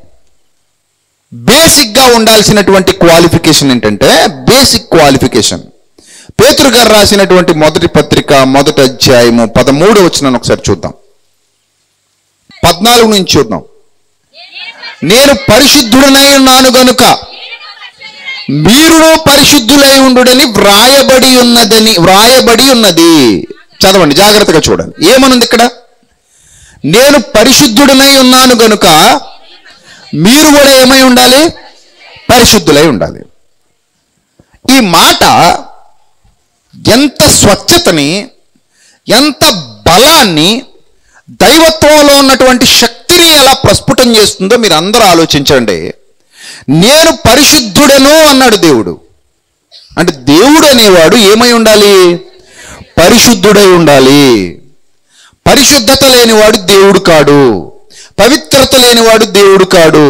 బేసిక్గా ఉండాల్సినటువంటి క్వాలిఫికేషన్ ఏంటంటే బేసిక్ క్వాలిఫికేషన్ పేతురు గారు రాసినటువంటి మొదటి పత్రిక మొదటి అధ్యాయము పదమూడు వచ్చిన ఒకసారి చూద్దాం పద్నాలుగు నుంచి చూద్దాం నేను పరిశుద్ధుడనై ఉన్నాను గనుక మీరును పరిశుద్ధులై ఉండుడని వ్రాయబడి ఉన్నదని వ్రాయబడి ఉన్నది చదవండి జాగ్రత్తగా చూడండి ఏమనుంది ఇక్కడ నేను పరిశుద్ధుడనై ఉన్నాను గనుక మీరు కూడా ఏమై ఉండాలి పరిశుద్ధులై ఉండాలి ఈ మాట ఎంత స్వచ్ఛతని ఎంత బలాన్ని దైవత్వంలో ఉన్నటువంటి శక్తిని ఎలా ప్రస్ఫుటం చేస్తుందో మీరు అందరూ ఆలోచించండి నేను పరిశుద్ధుడను అన్నాడు దేవుడు అంటే దేవుడు అనేవాడు ఏమై ఉండాలి పరిశుద్ధుడై ఉండాలి పరిశుద్ధత లేనివాడు దేవుడు కాడు పవిత్రత లేనివాడు దేవుడు కాడు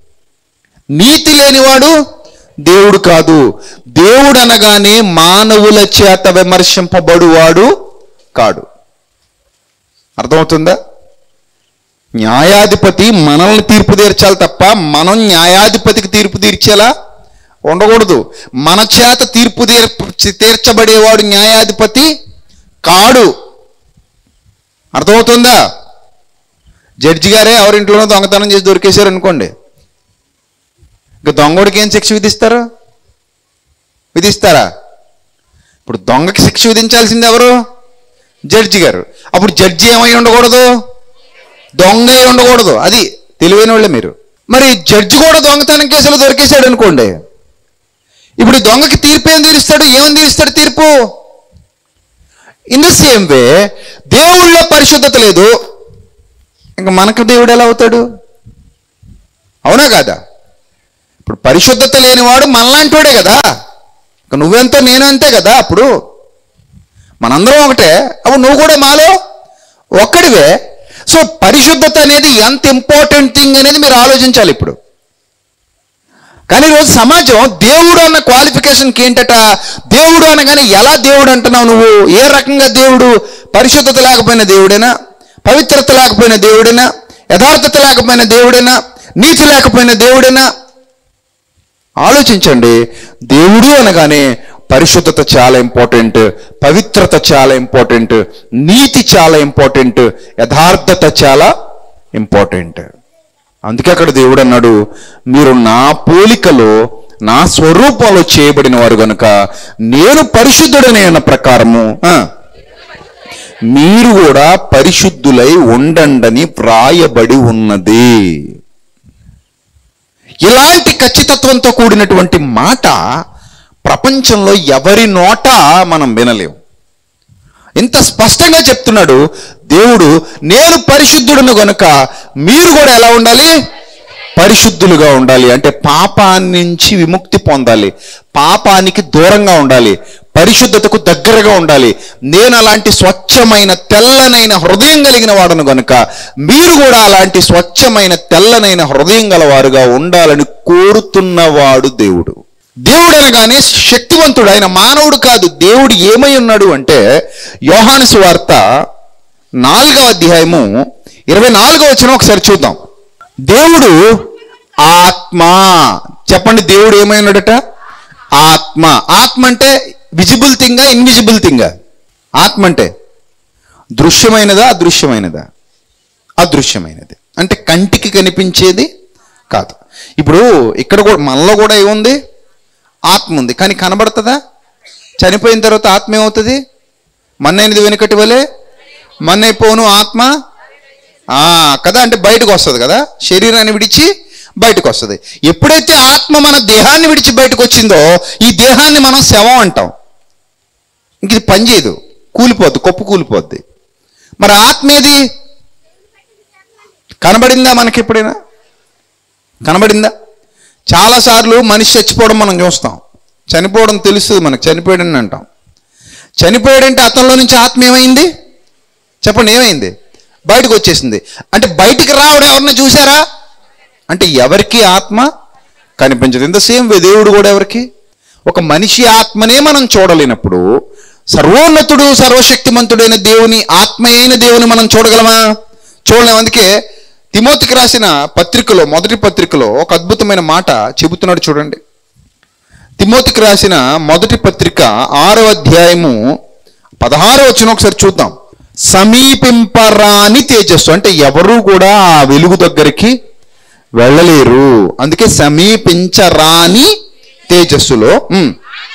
నీతి లేనివాడు దేవుడు కాదు దేవుడు అనగానే మానవుల చేత విమర్శింపబడువాడు కాడు అర్థమవుతుందా న్యాయాధిపతి మనల్ని తీర్పు తీర్చాలి తప్ప మనం న్యాయాధిపతికి తీర్పు తీర్చేలా ఉండకూడదు మన చేత తీర్పు తీర్చ తీర్చబడేవాడు న్యాయాధిపతి కాడు అర్థమవుతుందా జడ్జి గారే ఎవరింట్లోనో దొంగతనం చేసి దొరికేశారు అనుకోండి ఇక దొంగోడికి ఏం శిక్ష విధిస్తారు విధిస్తారా ఇప్పుడు దొంగకి శిక్ష విధించాల్సింది ఎవరు జడ్జి గారు అప్పుడు జడ్జి ఏమై ఉండకూడదు దొంగ అయి ఉండకూడదు అది తెలివైన వాళ్ళే మీరు మరి జడ్జి కూడా దొంగతనం కేసులో దొరికేశాడు అనుకోండి ఇప్పుడు ఈ దొంగకి తీర్పు ఏం తీరుస్తాడు ఏమని తీరుస్తాడు తీర్పు ఇన్ ద సేమ్ వే దేవుళ్ళో పరిశుద్ధత లేదు ఇంకా మనకు దేవుడు ఎలా అవుతాడు అవునా కాదా ఇప్పుడు పరిశుద్ధత లేనివాడు మనలాంటివాడే కదా ఇక నువ్వెంతో నేను అంతే కదా అప్పుడు మనందరం ఒకటే అప్పుడు నువ్వు కూడా మాలో ఒక్కడివే సో పరిశుద్ధత అనేది ఎంత ఇంపార్టెంట్ థింగ్ అనేది మీరు ఆలోచించాలి ఇప్పుడు కానీ ఈరోజు సమాజం దేవుడు అన్న క్వాలిఫికేషన్కి ఏంటట దేవుడు అనగానే ఎలా దేవుడు అంటున్నావు నువ్వు ఏ రకంగా దేవుడు పరిశుద్ధత లేకపోయిన దేవుడేనా పవిత్రత లేకపోయిన దేవుడేనా యథార్థత లేకపోయిన దేవుడేనా నీతి లేకపోయిన దేవుడేనా ఆలోచించండి దేవుడు అనగానే పరిశుద్ధత చాలా ఇంపార్టెంట్ పవిత్రత చాలా ఇంపార్టెంట్ నీతి చాలా ఇంపార్టెంట్ యథార్థత చాలా ఇంపార్టెంట్ అందుకే అక్కడ దేవుడు అన్నాడు మీరు నా పోలికలో నా స్వరూపంలో చేయబడిన వారు గనుక నేను పరిశుద్ధుడనే అన్న ప్రకారము ఆ, మీరు కూడా పరిశుద్ధులై ఉండండని వ్రాయబడి ఉన్నది ఇలాంటి ఖచ్చితత్వంతో కూడినటువంటి మాట ప్రపంచంలో ఎవరి నోట మనం వినలేం ఇంత స్పష్టంగా చెప్తున్నాడు దేవుడు నేను పరిశుద్ధుడును గనుక మీరు కూడా ఎలా ఉండాలి పరిశుద్ధులుగా ఉండాలి అంటే పాపాన్ని నుంచి విముక్తి పొందాలి పాపానికి దూరంగా ఉండాలి పరిశుద్ధతకు దగ్గరగా ఉండాలి నేను అలాంటి స్వచ్ఛమైన తెల్లనైన హృదయం కలిగిన వాడును గనుక మీరు కూడా అలాంటి స్వచ్ఛమైన తెల్లనైన హృదయం గలవారుగా ఉండాలని కోరుతున్నవాడు దేవుడు దేవుడు అనగానే శక్తివంతుడు ఆయన మానవుడు కాదు దేవుడు ఏమై ఉన్నాడు అంటే యోహాను సువార్త నాలుగవ అధ్యాయము ఇరవై నాలుగవ వచ్చిన ఒకసారి చూద్దాం దేవుడు ఆత్మ చెప్పండి దేవుడు ఏమై ఉన్నాడట ఆత్మ ఆత్మ అంటే విజిబుల్ థింగా ఇన్విజిబుల్ థింగా ఆత్మ అంటే దృశ్యమైనదా అదృశ్యమైనదా అదృశ్యమైనది అంటే కంటికి కనిపించేది కాదు ఇప్పుడు ఇక్కడ కూడా మనలో కూడా ఏముంది ఆత్మ ఉంది కానీ కనబడుతుందా చనిపోయిన తర్వాత ఆత్మ ఏమవుతుంది మన్నైనది వెనుకటి వలె మన్నైపోను ఆత్మ ఆ, కదా అంటే బయటకు వస్తుంది కదా శరీరాన్ని విడిచి బయటకు వస్తుంది ఎప్పుడైతే ఆత్మ మన దేహాన్ని విడిచి బయటకు వచ్చిందో ఈ దేహాన్ని మనం శవం అంటాం ఇంక ఇది పనిచేయదు కూలిపోద్ది కొప్పు కూలిపోద్ది మరి ఆత్మ ఏది కనబడిందా మనకి ఎప్పుడైనా కనబడిందా చాలాసార్లు మనిషి చచ్చిపోవడం మనం చూస్తాం చనిపోవడం తెలుస్తుంది మనకు చనిపోయాడని అంటాం చనిపోయాడంటే అతనిలో నుంచి ఆత్మ ఏమైంది చెప్పండి ఏమైంది బయటకు వచ్చేసింది అంటే బయటికి రావడం ఎవరిని చూసారా అంటే ఎవరికి ఆత్మ కనిపించదు ఇంత సేమ్ వే దేవుడు కూడా ఎవరికి ఒక మనిషి ఆత్మనే మనం చూడలేనప్పుడు సర్వోన్నతుడు సర్వశక్తిమంతుడైన దేవుని ఆత్మ అయిన దేవుని మనం చూడగలమా చూడలేం అందుకే తిమోతికి రాసిన పత్రికలో మొదటి పత్రికలో ఒక అద్భుతమైన మాట చెబుతున్నాడు చూడండి తిమోతికి రాసిన మొదటి పత్రిక ఆరో అధ్యాయము పదహారో వచ్చిన ఒకసారి చూద్దాం సమీపింపరాని తేజస్సు అంటే ఎవరు కూడా ఆ వెలుగు దగ్గరికి వెళ్ళలేరు అందుకే సమీపించరాని తేజస్సులో ఉమ్,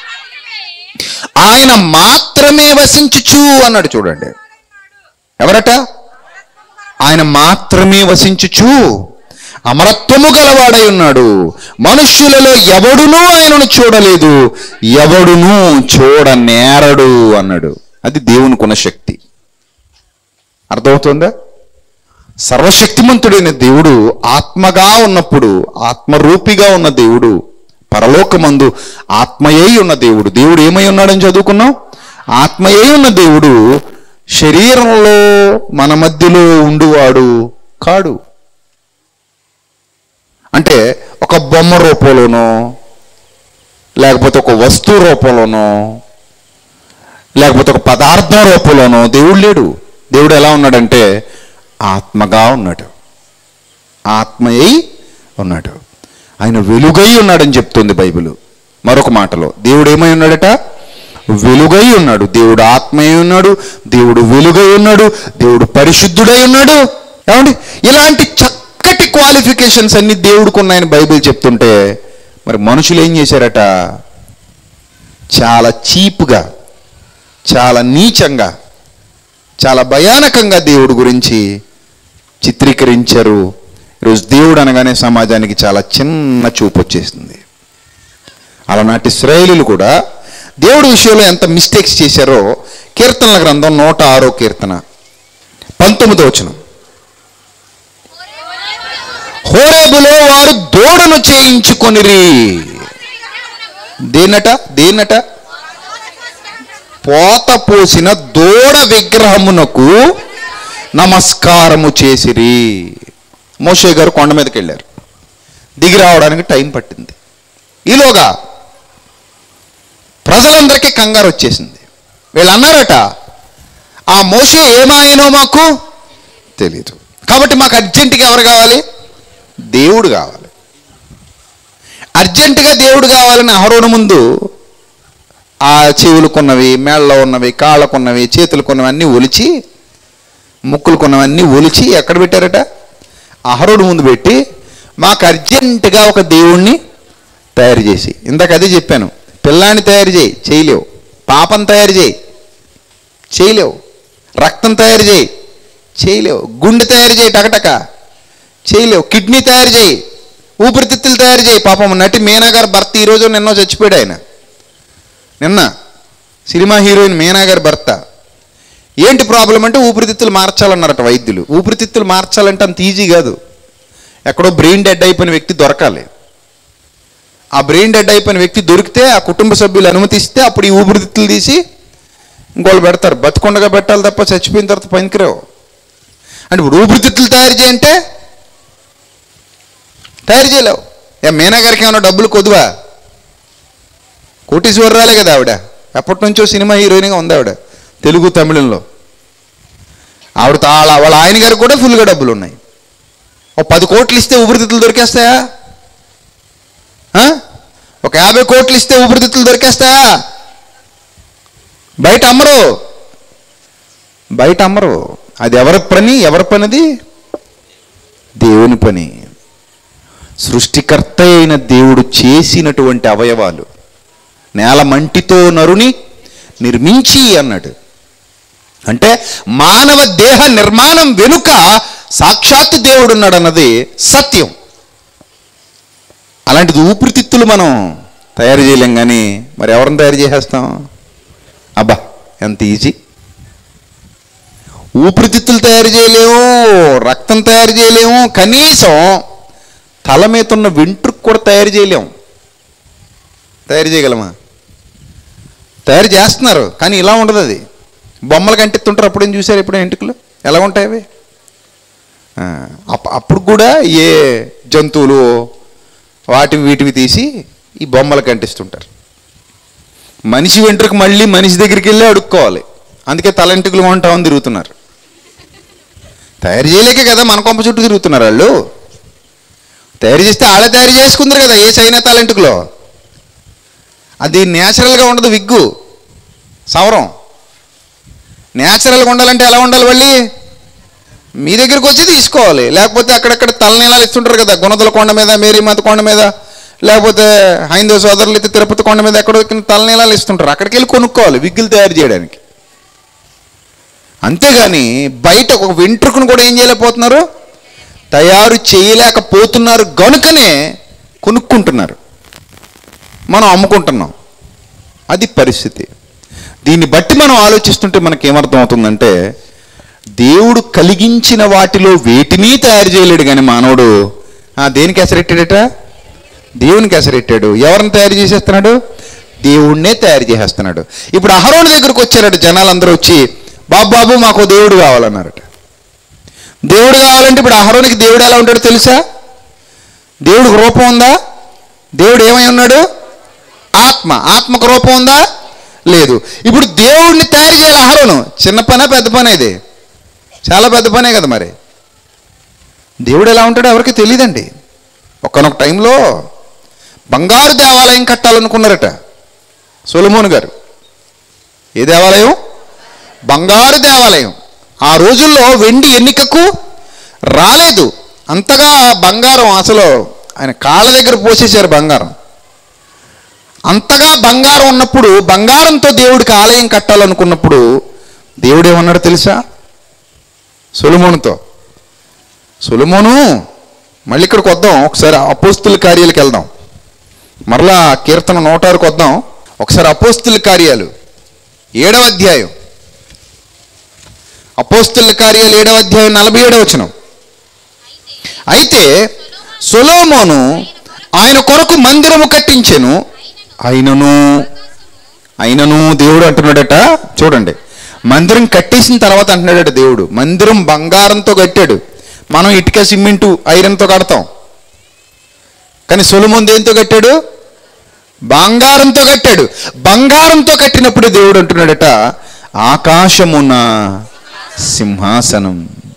ఆయన మాత్రమే వసించుచు అన్నాడు చూడండి ఎవరట ఆయన మాత్రమే వసించుచు అమరత్వము గలవాడై ఉన్నాడు మనుష్యులలో ఎవడునూ ఆయనను చూడలేదు ఎవడునూ చూడనేరడు అన్నాడు అది దేవునికున్న శక్తి అర్థమవుతుందా సర్వశక్తిమంతుడైన దేవుడు ఆత్మగా ఉన్నప్పుడు ఆత్మరూపిగా ఉన్న దేవుడు పరలోకమందు ఆత్మయై ఉన్న దేవుడు దేవుడు ఏమై ఉన్నాడని చదువుకున్నాం ఆత్మయై ఉన్న దేవుడు శరీరంలో మన మధ్యలో ఉండువాడు కాడు అంటే ఒక బొమ్మ రూపంలోనో లేకపోతే ఒక వస్తువు రూపంలోనో లేకపోతే ఒక పదార్థం రూపంలోనో దేవుడు లేడు దేవుడు ఎలా ఉన్నాడంటే ఆత్మగా ఉన్నాడు ఆత్మయై ఉన్నాడు ఆయన వెలుగై ఉన్నాడని చెప్తుంది బైబిల్ మరొక మాటలో దేవుడు ఏమై ఉన్నాడట వెలుగై ఉన్నాడు దేవుడు ఆత్మయై ఉన్నాడు దేవుడు వెలుగై ఉన్నాడు దేవుడు పరిశుద్ధుడై ఉన్నాడు ఏమండి ఇలాంటి చక్కటి క్వాలిఫికేషన్స్ అన్ని దేవుడికి ఉన్నాయని బైబిల్ చెప్తుంటే మరి మనుషులు ఏం చేశారట చాలా చీప్గా చాలా నీచంగా చాలా భయానకంగా దేవుడి గురించి చిత్రీకరించారు ఈరోజు దేవుడు అనగానే సమాజానికి చాలా చిన్న చూపు వచ్చేసింది అలనాటి శ్రేయులు కూడా దేవుడి విషయంలో ఎంత మిస్టేక్స్ చేశారో కీర్తనల గ్రంథం నూట ఆరో కీర్తన పంతొమ్మిదో వచనం హోరేబులో వారు దూడను చేయించుకొనిరి దేనట దేనట పోత పోసిన దూడ విగ్రహమునకు నమస్కారము చేసిరి మోషే గారు కొండ మీదకి వెళ్ళారు దిగి రావడానికి టైం పట్టింది ఈలోగా ప్రజలందరికీ కంగారు వచ్చేసింది వీళ్ళు అన్నారట ఆ మోషే ఏమాయనో మాకు తెలియదు కాబట్టి మాకు అర్జెంటుగా ఎవరు కావాలి దేవుడు కావాలి అర్జెంటుగా దేవుడు కావాలని అహరోను ముందు ఆ చెవులకున్నవి మేళ్ళలో ఉన్నవి కాళ్ళకున్నవి చేతులకున్నవి అన్నీ ఒలిచి ముక్కులకున్నవన్నీ ఒలిచి ఎక్కడ పెట్టారట అహరోడు ముందు పెట్టి మాకు అర్జెంటుగా ఒక దేవుణ్ణి తయారు చేసి ఇందాక అదే చెప్పాను పిల్లాన్ని తయారు చేయి చేయలేవు పాపం తయారు చేయి చేయలేవు రక్తం తయారు చేయి చేయలేవు గుండె తయారు చేయి టకటక చేయలేవు కిడ్నీ తయారు చేయి ఊపిరితిత్తులు తయారు చేయి పాపం నటి మీనా గారు భర్త ఈరోజు నిన్నో చచ్చిపోయాడు ఆయన నిన్న సినిమా హీరోయిన్ మీనా గారి భర్త ఏంటి ప్రాబ్లం అంటే ఊపిరితిత్తులు మార్చాలన్నారట వైద్యులు ఊపిరితిత్తులు మార్చాలంటే అంత ఈజీ కాదు ఎక్కడో బ్రెయిన్ డెడ్ అయిపోయిన వ్యక్తి దొరకాలి ఆ బ్రెయిన్ డెడ్ అయిపోయిన వ్యక్తి దొరికితే ఆ కుటుంబ సభ్యులు అనుమతిస్తే అప్పుడు ఈ ఊపిరితిత్తులు తీసి ఇంకోళ్ళు పెడతారు బతుకుండగా పెట్టాలి తప్ప చచ్చిపోయిన తర్వాత పనికిరావు అంటే ఇప్పుడు ఊపిరితిత్తులు తయారు చేయంటే తయారు చేయలేవు ఏ మీనా గారికి ఏమైనా డబ్బులు కొద్దువా కోటీశ్వరరాలే కదా ఆవిడ ఎప్పటి నుంచో సినిమా హీరోయిన్గా ఉంది ఆవిడ తెలుగు తమిళంలో ఆవిడ తాళ వాళ్ళ ఆయన గారికి కూడా ఫుల్గా డబ్బులు ఉన్నాయి ఒక పది కోట్లు ఇస్తే ఊపిరితిత్తులు దొరికేస్తాయా ఆ? ఒక యాభై కోట్లు ఇస్తే ఊపిరితిత్తులు దొరికేస్తాయా బయట అమ్మరు బయట అమ్మరు అది ఎవరి పని ఎవరి పనిది దేవుని పని సృష్టికర్త అయిన దేవుడు చేసినటువంటి అవయవాలు నేల మంటితో నరుని నిర్మించి అన్నాడు అంటే మానవ దేహ నిర్మాణం వెనుక సాక్షాత్తు దేవుడు ఉన్నాడు అన్నది సత్యం అలాంటిది ఊపిరితిత్తులు మనం తయారు చేయలేం కానీ మరి ఎవరిని తయారు చేసేస్తాం అబ్బా ఎంత ఈజీ ఊపిరితిత్తులు తయారు చేయలేము రక్తం తయారు చేయలేము కనీసం తల మీద ఉన్న వెంట్రుకు కూడా తయారు చేయలేము తయారు చేయగలమా తయారు చేస్తున్నారు కానీ ఇలా ఉండదు అది బొమ్మలు కంటిస్తుంటారు అప్పుడేం చూసారు ఎప్పుడైనా ఎంటుకలు ఎలా ఉంటాయి అవి ఆ, అప్- అప్పుడు కూడా ఏ జంతువులు వాటివి వీటివి తీసి ఈ బొమ్మలు కంటిస్తుంటారు మనిషి వెంట్రుకు మళ్ళీ మనిషి దగ్గరికి వెళ్ళి అడుక్కోవాలి అందుకే తల ఎంటుకలు కొంటామని తిరుగుతున్నారు తయారు చేయలేకే కదా మన కొంప చుట్టూ తిరుగుతున్నారు వాళ్ళు తయారు చేస్తే వాళ్ళే తయారు చేసుకుందరు కదా ఏ చైనా తలంటుకులో అది న్యాచురల్గా ఉండదు విగ్గు సవరం న్యాచురల్గా ఉండాలంటే ఎలా ఉండాలి మళ్ళీ మీ దగ్గరికి వచ్చి తీసుకోవాలి లేకపోతే అక్కడక్కడ తలనీలాలు ఇస్తుంటారు కదా గుణదల కొండ మీద మేరీమాత కొండ మీద లేకపోతే హైందవ సోదరులు అయితే తిరుపతి కొండ మీద ఎక్కడో కింద తలనీలాలు ఇస్తుంటారు అక్కడికి వెళ్ళి కొనుక్కోవాలి విగ్గులు తయారు చేయడానికి అంతేగాని బయట ఒక వెంట్రుకను కూడా ఏం చేయలేకపోతున్నారు తయారు చేయలేకపోతున్నారు గనుకనే కొనుక్కుంటున్నారు మనం అమ్ముకుంటున్నాం అది పరిస్థితి దీన్ని బట్టి మనం ఆలోచిస్తుంటే మనకి ఏమర్థం అవుతుందంటే దేవుడు కలిగించిన వాటిలో వేటిని తయారు చేయలేడు కానీ మానవుడు ఆ దేనికి ఎసరెట్టాడట దేవునికి ఎసరెట్టాడు ఎవరిని తయారు చేసేస్తున్నాడు దేవుణ్ణే తయారు చేసేస్తున్నాడు ఇప్పుడు అహరోని దగ్గరకు వచ్చారట జనాలందరూ వచ్చి బాబు బాబు మాకు దేవుడు కావాలన్నారట దేవుడు కావాలంటే ఇప్పుడు అహరోనికి దేవుడు ఎలా ఉంటాడో తెలుసా దేవుడికి రూపం ఉందా దేవుడు ఏమై ఉన్నాడు ఆత్మ ఆత్మకు రూపం ఉందా లేదు ఇప్పుడు దేవుడిని తయారు చేయాలి అహరోను చిన్న పనే పెద్ద పనే ఇది చాలా పెద్ద పనే కదా మరి దేవుడు ఎలా ఉంటాడో ఎవరికి తెలియదండి ఒక్కనొక టైంలో బంగారు దేవాలయం కట్టాలనుకున్నారట సొలమోన్ గారు ఏ దేవాలయం బంగారు దేవాలయం ఆ రోజుల్లో వెండి ఎన్నికకు రాలేదు అంతగా బంగారం అసలు ఆయన కాళ్ళ దగ్గర పోసేశారు బంగారం అంతగా బంగారం ఉన్నప్పుడు బంగారంతో దేవుడికి ఆలయం కట్టాలనుకున్నప్పుడు దేవుడు ఏమన్నాడు తెలుసా సొలమోనుతో సొలమోను మళ్ళీ ఇక్కడికి వద్దాం ఒకసారి అపోస్తుల కార్యాలకు వెళ్దాం మరలా కీర్తన నోటారుకు వద్దాం ఒకసారి అపోస్తుల కార్యాలు ఏడవ అధ్యాయం అపోస్తుల కార్యాలు ఏడవ అధ్యాయం నలభై ఏడవ వచనం అయితే సొలోమోను ఆయన కొరకు మందిరము కట్టించెను అయినను అయినను దేవుడు అంటున్నాడట చూడండి మందిరం కట్టేసిన తర్వాత అంటున్నాడట దేవుడు మందిరం బంగారంతో కట్టాడు మనం ఇటుక సిమెంటు ఐరన్తో కడతాం కానీ సొలమోన్ దేంతో కట్టాడు బంగారంతో కట్టాడు బంగారంతో కట్టినప్పుడు దేవుడు అంటున్నాడట ఆకాశమున సింహాసనం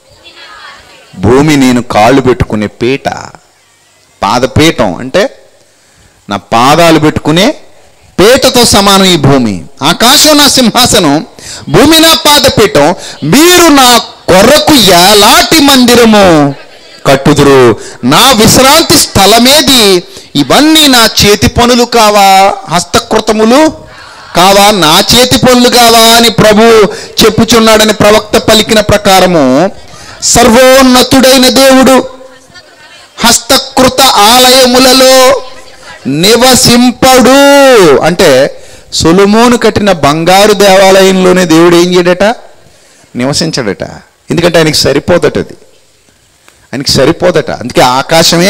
భూమి నేను కాళ్ళు పెట్టుకునే పీట పాదపీఠం అంటే నా పాదాలు పెట్టుకునే పీటతో సమానం ఈ భూమి ఆకాశం నా సింహాసనం భూమి నా పాదపీఠం మీరు నా కొరకు ఎలాంటి మందిరము కట్టుదురు నా విశ్రాంతి స్థలమేది ఇవన్నీ నా చేతి పనులు కావా హస్తకృతములు కావా నా చేతి పనులు కావా అని ప్రభు చెప్పుచున్నాడని ప్రవక్త పలికిన ప్రకారము సర్వోన్నతుడైన దేవుడు హస్తకృత ఆలయములలో నివసింపడు అంటే సొలుమోను కట్టిన బంగారు దేవాలయంలోనే దేవుడు ఏం చేయడట నివసించడట ఎందుకంటే ఆయనకి సరిపోదట అది ఆయనకి సరిపోదట అందుకే ఆకాశమే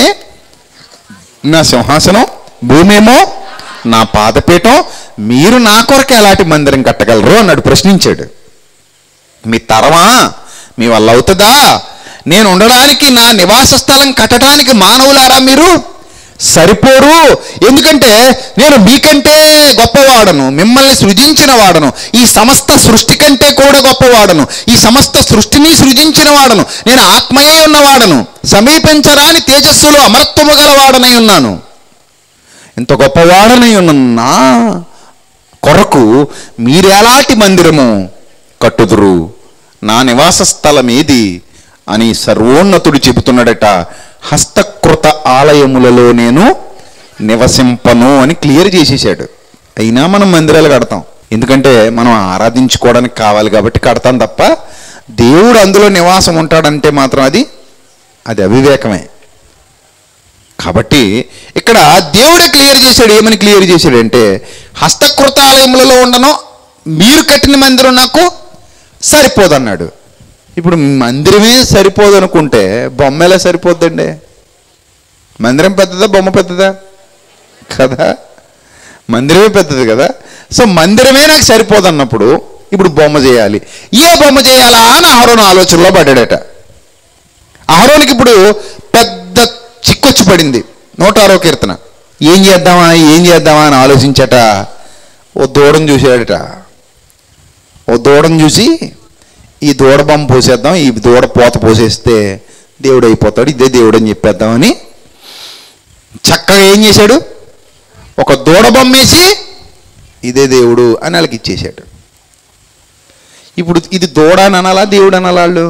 నా సింహాసనం భూమేమో నా పాదపీఠం మీరు నా కొరకు ఎలాంటి మందిరం కట్టగలరు అన్నాడు ప్రశ్నించాడు మీ తరమా మీ వల్ల అవుతుందా నేను ఉండడానికి నా నివాస స్థలం కట్టడానికి మానవులారా మీరు సరిపోరు ఎందుకంటే నేను మీకంటే గొప్పవాడను మిమ్మల్ని సృజించిన వాడను ఈ సమస్త సృష్టి కంటే కూడా గొప్పవాడను ఈ సమస్త సృష్టిని సృజించిన వాడను నేను ఆత్మయే ఉన్నవాడను సమీపించరాని తేజస్సులో అమరత్వము గలవాడనై ఉన్నాను ఇంత గొప్పవాడనై ఉన్న నా కొరకు మీరెలాంటి మందిరము కట్టుదురు నా నివాస స్థలం ఏది అని సర్వోన్నతుడు చెబుతున్నాడట హస్తకృత ఆలయములలో నేను నివసింపను అని క్లియర్ చేసేసాడు అయినా మనం మందిరాలు కడతాం ఎందుకంటే మనం ఆరాధించుకోవడానికి కావాలి కాబట్టి కడతాం తప్ప దేవుడు అందులో నివాసం ఉంటాడంటే మాత్రం అది అది అవివేకమే కాబట్టి ఇక్కడ దేవుడే క్లియర్ చేశాడు ఏమని క్లియర్ చేశాడంటే హస్తకృత ఆలయములలో ఉండను మీరు కట్టిన మందిరం నాకు సరిపోదన్నాడు ఇప్పుడు మందిరమే సరిపోదు అనుకుంటే బొమ్మ ఎలా సరిపోద్దండి మందిరం పెద్దదా బొమ్మ పెద్దదా కదా మందిరమే పెద్దది కదా సో మందిరమే నాకు సరిపోదు అన్నప్పుడు ఇప్పుడు బొమ్మ చేయాలి ఏ బొమ్మ చేయాలా అని అహరోను ఆలోచనలో పడ్డాడట అహరోనికి ఇప్పుడు పెద్ద చిక్కొచ్చి పడింది నూట ఆరో కీర్తన ఏం చేద్దామా ఏం చేద్దామా అని ఆలోచించట ఓ దూడను చూశాడట ఓ దూడను చూసి ఈ దూడ బొమ్మ పోసేద్దాం ఈ దూడ పోత పోసేస్తే దేవుడు అయిపోతాడు ఇదే దేవుడు అని చెప్పేద్దామని చక్కగా ఏం చేశాడు ఒక దూడ బొమ్మ వేసి ఇదే దేవుడు అని వాళ్ళకి ఇచ్చేశాడు ఇప్పుడు ఇది దూడ అని అనాలా దేవుడు అనాలా వాళ్ళు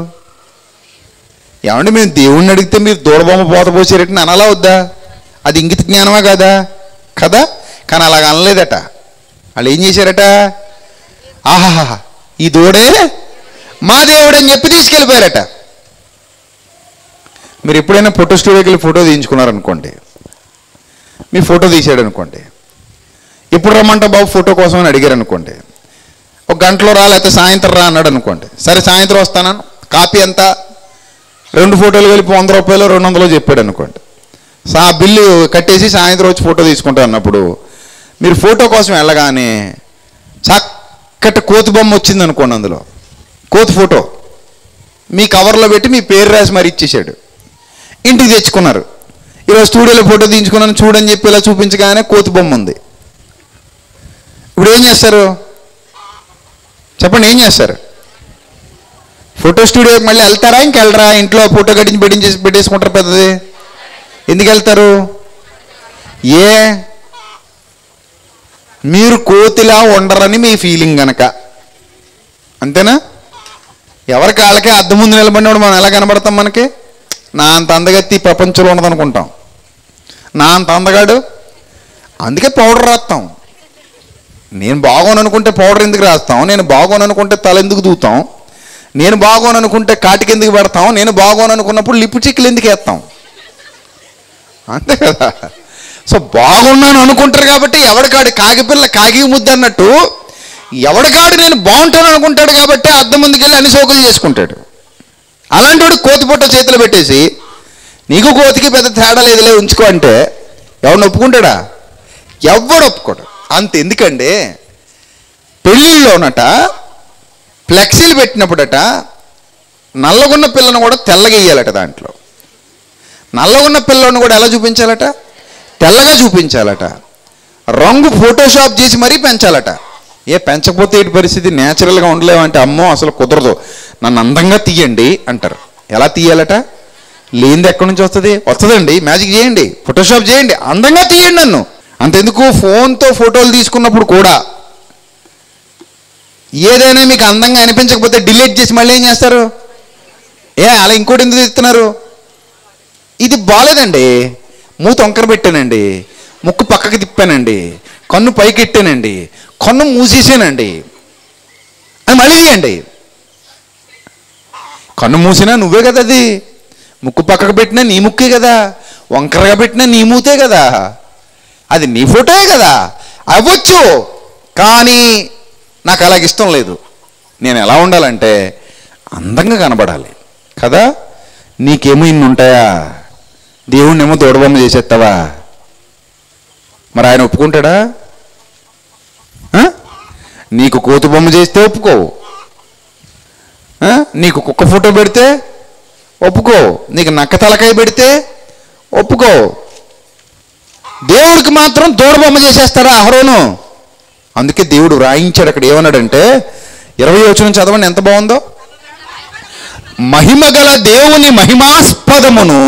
ఏమంటే మేము దేవుణ్ణి అడిగితే మీరు దూడబొమ్మ పోత పోసారటని అనాలా వద్దా అది ఇంగిత జ్ఞానమా కదా కదా కానీ అలాగ అనలేదట వాళ్ళు ఏం చేశారట ఆహాహా ఈ దూడే మా దేవుడు అని చెప్పి తీసుకెళ్ళిపోయారట మీరు ఎప్పుడైనా ఫోటో స్టూడియోకి వెళ్ళి ఫోటో తీయించుకున్నారనుకోండి మీ ఫోటో తీసాడు అనుకోండి ఎప్పుడు రమ్మంటా బాబు ఫోటో కోసం అని అడిగారు అనుకోండి ఒక గంటలో రా లేకపోతే సాయంత్రం రా అన్నాడు అనుకోండి సరే సాయంత్రం వస్తానని కాపీ ఎంత రెండు ఫోటోలు కలిపి వంద రూపాయలు రెండు వందలు చెప్పాడు అనుకోండి సా బిల్లు కట్టేసి సాయంత్రం వచ్చి ఫోటో తీసుకుంటా అన్నప్పుడు మీరు ఫోటో కోసం వెళ్ళగానే చక్కటి కోతి బొమ్మ వచ్చింది అనుకోండి అందులో కోతి ఫోటో మీ కవర్లో పెట్టి మీ పేరు రాసి మరి ఇచ్చేసాడు ఇంటికి తెచ్చుకున్నారు ఈరోజు స్టూడియోలో ఫోటో తీయించుకున్నాను చూడని చెప్పి ఇలా చూపించగానే కోతి బొమ్మ ఉంది ఇప్పుడు ఏం చేస్తారు చెప్పండి ఏం చేస్తారు ఫోటో స్టూడియోకి మళ్ళీ వెళ్తారా ఇంకెళ్ళరా ఇంట్లో ఫోటో కట్టించి పెట్టించేసి పెట్టేసుకుంటారు పెద్దది ఎందుకు వెళ్తారు ఏ మీరు కోతిలా ఉండరని మీ ఫీలింగ్ గనక అంతేనా ఎవరికి వాళ్ళకే అద్దం ముందు నిలబడినప్పుడు మనం ఎలా కనబడతాం మనకి నా అంత అందగత్తి ఈ ప్రపంచంలో ఉన్నదనుకుంటాం నా అంత అందగాడు అందుకే పౌడర్ రాస్తాం నేను బాగోను అనుకుంటే పౌడర్ ఎందుకు రాస్తాం నేను బాగోను అనుకుంటే తల ఎందుకు దూతాం నేను బాగోను అనుకుంటే కాటికి ఎందుకు పెడతాం నేను బాగోను అనుకున్నప్పుడు లిప్స్టిక్లు ఎందుకు వేస్తాం అంతే కదా సో బాగున్నాను అనుకుంటారు కాబట్టి ఎవడికాడు కాగిపిల్ల కాగి ముద్ద అన్నట్టు ఎవడికాడు నేను బాగుంటాను అనుకుంటాడు కాబట్టి అద్దం ముందుకు వెళ్ళి అన్ని సోకులు చేసుకుంటాడు అలాంటి వాడు కోతి పుట్ట చేతిలో పెట్టేసి నీకు కోతికి పెద్ద తేడా లేదులే ఉంచుకో అంటే ఎవడిని ఒప్పుకుంటాడా ఎవడు ఒప్పుకోడు అంత ఎందుకండి పెళ్ళిళ్ళలోనట ఫ్లెక్సీలు పెట్టినప్పుడట నల్లగున్న పిల్లను కూడా తెల్లగా ఇయ్యాలట దాంట్లో నల్లగున్న పిల్లను కూడా ఎలా చూపించాలట తెల్లగా చూపించాలట రంగు ఫోటోషాప్ చేసి మరీ పెంచాలట ఏ పెంచకపోతే ఏంటి పరిస్థితి న్యాచురల్గా ఉండలేమంటే అమ్మో అసలు కుదరదు నన్ను అందంగా తీయండి అంటారు ఎలా తీయాలట లేనిది ఎక్కడి నుంచి వస్తుంది వస్తుందండి మ్యాజిక్ చేయండి ఫోటోషాప్ చేయండి అందంగా తీయండి నన్ను అంతెందుకు ఫోన్తో ఫోటోలు తీసుకున్నప్పుడు కూడా ఏదైనా మీకు అందంగా అనిపించకపోతే డిలీట్ చేసి మళ్ళీ ఏం చేస్తారు ఏ అలా ఇంకోటి ఎందుకు తీస్తున్నారు ఇది బాలేదండి మూత వంకర పెట్టానండి ముక్కు పక్కకి తిప్పానండి కన్ను పైకి ఎట్టానండి కన్ను మూసేసానండి అని మళ్ళీ తీయండి కన్ను మూసినా నువ్వే కదా అది ముక్కు పక్కకు పెట్టినా నీ ముక్కే కదా వంకరగా పెట్టినా నీ మూతే కదా అది నీ ఫోటోయే కదా అవ్వచ్చు కానీ నాకు అలాగ ఇష్టం లేదు నేను ఎలా ఉండాలంటే అందంగా కనబడాలి కదా నీకేమో ఇన్ని ఉంటాయా దేవుణ్ణేమో తోడబొమ్మ చేసేస్తావా మరి ఆయన ఒప్పుకుంటాడా ఆ? నీకు కోతి బొమ్మ చేస్తే ఒప్పుకోవు ఆ? నీకు కుక్క ఫోటో పెడితే ఒప్పుకో నీకు నక్క తలకాయ పెడితే ఒప్పుకో దేవుడికి మాత్రం తోడబొమ్మ చేసేస్తారా అహరోను అందుకే దేవుడు రాయించాడు అక్కడ ఏమన్నాడంటే ఇరవై వచనం చదవండి ఎంత బాగుందో మహిమగల దేవుని మహిమాస్పదమును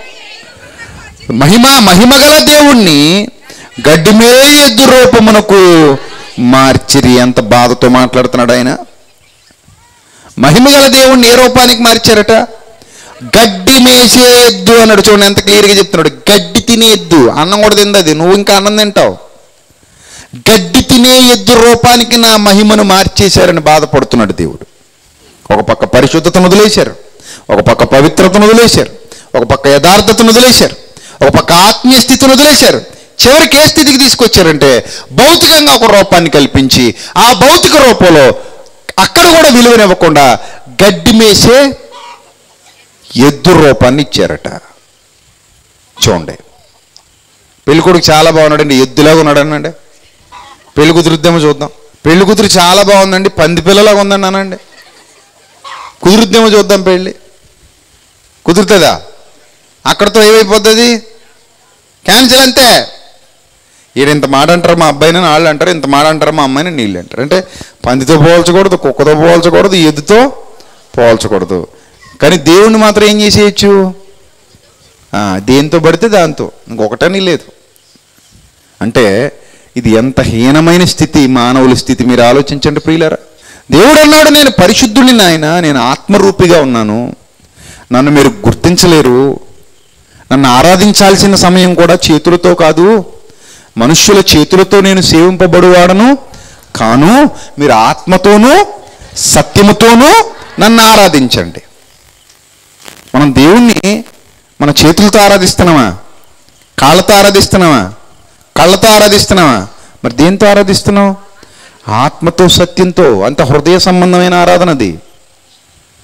మహిమ మహిమగల దేవుణ్ణి గడ్డిమే ఎద్దు రూపమునకు మార్చిరి ఎంత బాధతో మాట్లాడుతున్నాడు ఆయన మహిమగల దేవుణ్ణి ఏ రూపానికి మార్చారట గడ్డి మేసే ఎద్దు అన్నాడు చూడండి ఎంత క్లియర్గా చెప్తున్నాడు గడ్డి తినే ఎద్దు అన్నం కూడా తిందది నువ్వు ఇంకా అన్నం తింటావు గడ్డి తినే ఎద్దు రూపానికి నా మహిమను మార్చేశారని బాధపడుతున్నాడు దేవుడు ఒక పక్క పరిశుద్ధతను వదిలేశారు ఒక పక్క పవిత్రతను వదిలేశారు ఒక పక్క యథార్థతను వదిలేశారు ఒక పక్క ఆత్మీయ స్థితిని వదిలేశారు చివరికి ఏ స్థితికి తీసుకొచ్చారంటే భౌతికంగా ఒక రూపాన్ని కల్పించి ఆ భౌతిక రూపంలో అక్కడ కూడా విలువనివ్వకుండా గడ్డి మేసే ఎద్దు రూపాన్ని ఇచ్చారట చూడండి పెళ్ళికొడుకు చాలా బాగున్నాడండి ఎద్దులాగా ఉన్నాడనండి పెళ్లి కుదురుద్దేమో చూద్దాం పెళ్లి కూతురు చాలా బాగుందండి పంది పిల్లలాగా ఉందండి అనండి కుదురుద్దేమో చూద్దాం పెళ్ళి కుదురుతుందా అక్కడతో ఏమైపోతుంది క్యాన్సిల్ అంతే ఈడు ఇంత మాట అంటారు మా అబ్బాయిని వాళ్ళు అంటారు ఇంత మాట అంటారు మా అమ్మాయిని నీళ్ళు అంటారు అంటే పందితో పోల్చకూడదు కుక్కతో పోల్చకూడదు ఎద్దుతో పోల్చకూడదు కానీ దేవుణ్ణి మాత్రం ఏం చేసేయచ్చు ఆ, దేంతో పడితే దాంతో ఇంకొకటని లేదు అంటే ఇది ఎంత హీనమైన స్థితి మానవుల స్థితి మీరు ఆలోచించండి ప్రియులారా దేవుడు అన్నాడు నేను పరిశుద్ధుడిని నాయన నేను ఆత్మరూపిగా ఉన్నాను నన్ను మీరు గుర్తించలేరు నన్ను ఆరాధించాల్సిన సమయం కూడా చేతులతో కాదు మనుష్యుల చేతులతో నేను సేవింపబడువాడను కాను మీరు ఆత్మతోనూ సత్యముతోనూ నన్ను ఆరాధించండి మనం దేవుణ్ణి మన చేతులతో ఆరాధిస్తున్నామా కాళ్ళతో ఆరాధిస్తున్నామా కళ్ళతో ఆరాధిస్తున్నావా మరి దేంతో ఆరాధిస్తున్నావు ఆత్మతో సత్యంతో అంత హృదయ సంబంధమైన ఆరాధన అది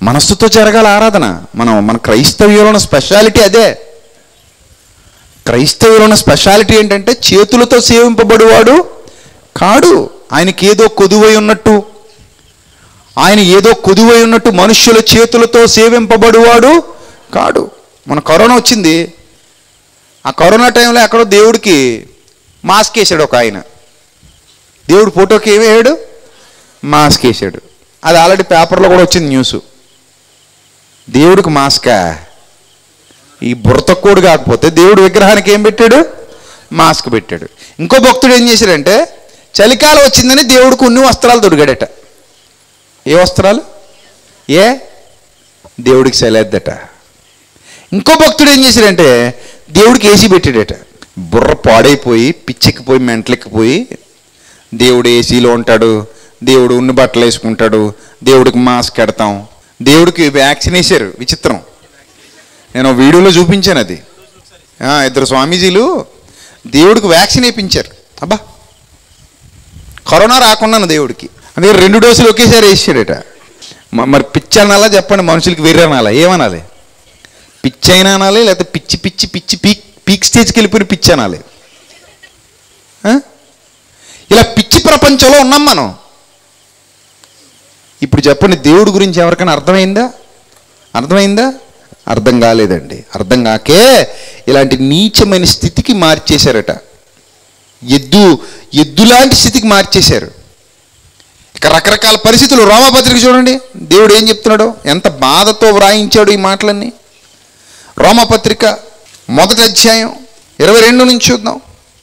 మనస్సుతో జరగాలి ఆరాధన మనం మన క్రైస్తవ్యంలో ఉన్న స్పెషాలిటీ అదే క్రైస్తవులో ఉన్న స్పెషాలిటీ ఏంటంటే చేతులతో సేవింపబడువాడు కాడు ఆయనకి ఏదో కొదువై ఉన్నట్టు ఆయన ఏదో కొదువై ఉన్నట్టు మనుష్యుల చేతులతో సేవింపబడువాడు కాడు మన కరోనా వచ్చింది ఆ కరోనా టైంలో ఎక్కడో దేవుడికి మాస్క్ వేసాడు ఒక ఆయన దేవుడు ఫోటోకి ఏమి వేయడు మాస్క్ వేసాడు అది ఆల్రెడీ పేపర్లో కూడా వచ్చింది న్యూస్ దేవుడికి మాస్కా ఈ బుర్రతక్కుడు కాకపోతే దేవుడు విగ్రహానికి ఏం పెట్టాడు మాస్క్ పెట్టాడు ఇంకో భక్తుడు ఏం చేశాడంటే చలికాలం వచ్చిందని దేవుడికి ఉన్ని వస్త్రాలు తొడిగాడట ఏ వస్త్రాలు ఏ దేవుడికి సెలెద్దట ఇంకో భక్తుడు ఏం చేశాడంటే దేవుడికి ఏసీ పెట్టాడట బుర్ర పాడైపోయి పిచ్చెక్కిపోయి మెంటలెక్కిపోయి దేవుడు ఏసీలో ఉంటాడు దేవుడు ఉన్ని బట్టలు వేసుకుంటాడు దేవుడికి మాస్క్ పెడతాం దేవుడికి వ్యాక్సిన్ వేశారు విచిత్రం నేను ఒక వీడియోలో చూపించాను అది ఆ, ఇద్దరు స్వామీజీలు దేవుడికి వ్యాక్సిన్ వేయించారు అబ్బా కరోనా రాకున్నాను దేవుడికి అందుకే రెండు డోసులు ఒకేసారి వేసాడట మ- మరి పిచ్చి అనాలా చెప్పండి మనుషులకి వేరే అనాలా ఏమనాలి పిచ్చి అయినా అనాలి లేకపోతే పిచ్చి పిచ్చి పిచ్చి పీక్ పీక్ స్టేజ్కి వెళ్ళిపోయిన పిచ్చి అనాలి ఆ? ఇలా పిచ్చి ప్రపంచంలో ఉన్నాం మనం ఇప్పుడు చెప్పండి దేవుడి గురించి ఎవరికైనా అర్థమైందా అర్థమైందా అర్థం కాలేదండి అర్థం కాకే ఇలాంటి నీచమైన స్థితికి మార్చేశారట ఎద్దు ఎద్దులాంటి స్థితికి మార్చేశారు ఇక రకరకాల పరిస్థితులు రోమపత్రిక చూడండి దేవుడు ఏం చెప్తున్నాడో ఎంత బాధతో వ్రాయించాడు ఈ మాటలన్నీ రోమపత్రిక మొదటి అధ్యాయం ఇరవై రెండు నుంచి చూద్దాం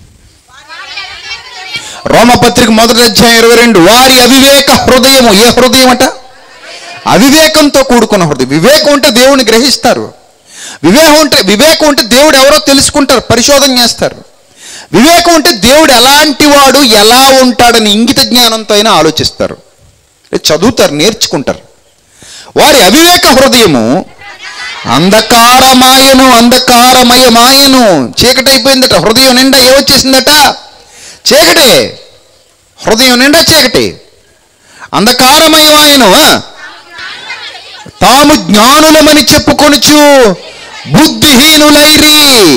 రోమపత్రిక మొదటి అధ్యాయం ఇరవై రెండు వారి అవివేక హృదయము ఏ హృదయం అట అవివేకంతో కూడుకున్న హృదయం వివేకం ఉంటే దేవుని గ్రహిస్తారు వివేకం ఉంటే వివేకం ఉంటే దేవుడు ఎవరో తెలుసుకుంటారు పరిశోధన చేస్తారు వివేకం ఉంటే దేవుడు ఎలాంటి వాడు ఎలా ఉంటాడని ఇంగిత జ్ఞానంతో అయినా ఆలోచిస్తారు చదువుతారు నేర్చుకుంటారు వారి అవివేక హృదయము అంధకారమాయను అంధకారమయమాయను చీకటైపోయిందట హృదయం నిండా ఏమొచ్చేసిందట చీకటి హృదయం నిండా చీకటి అంధకారమయమాయను ఆ? తాము జ్ఞానులమని చెప్పుకొనుచు బుద్ధిహీనులైరి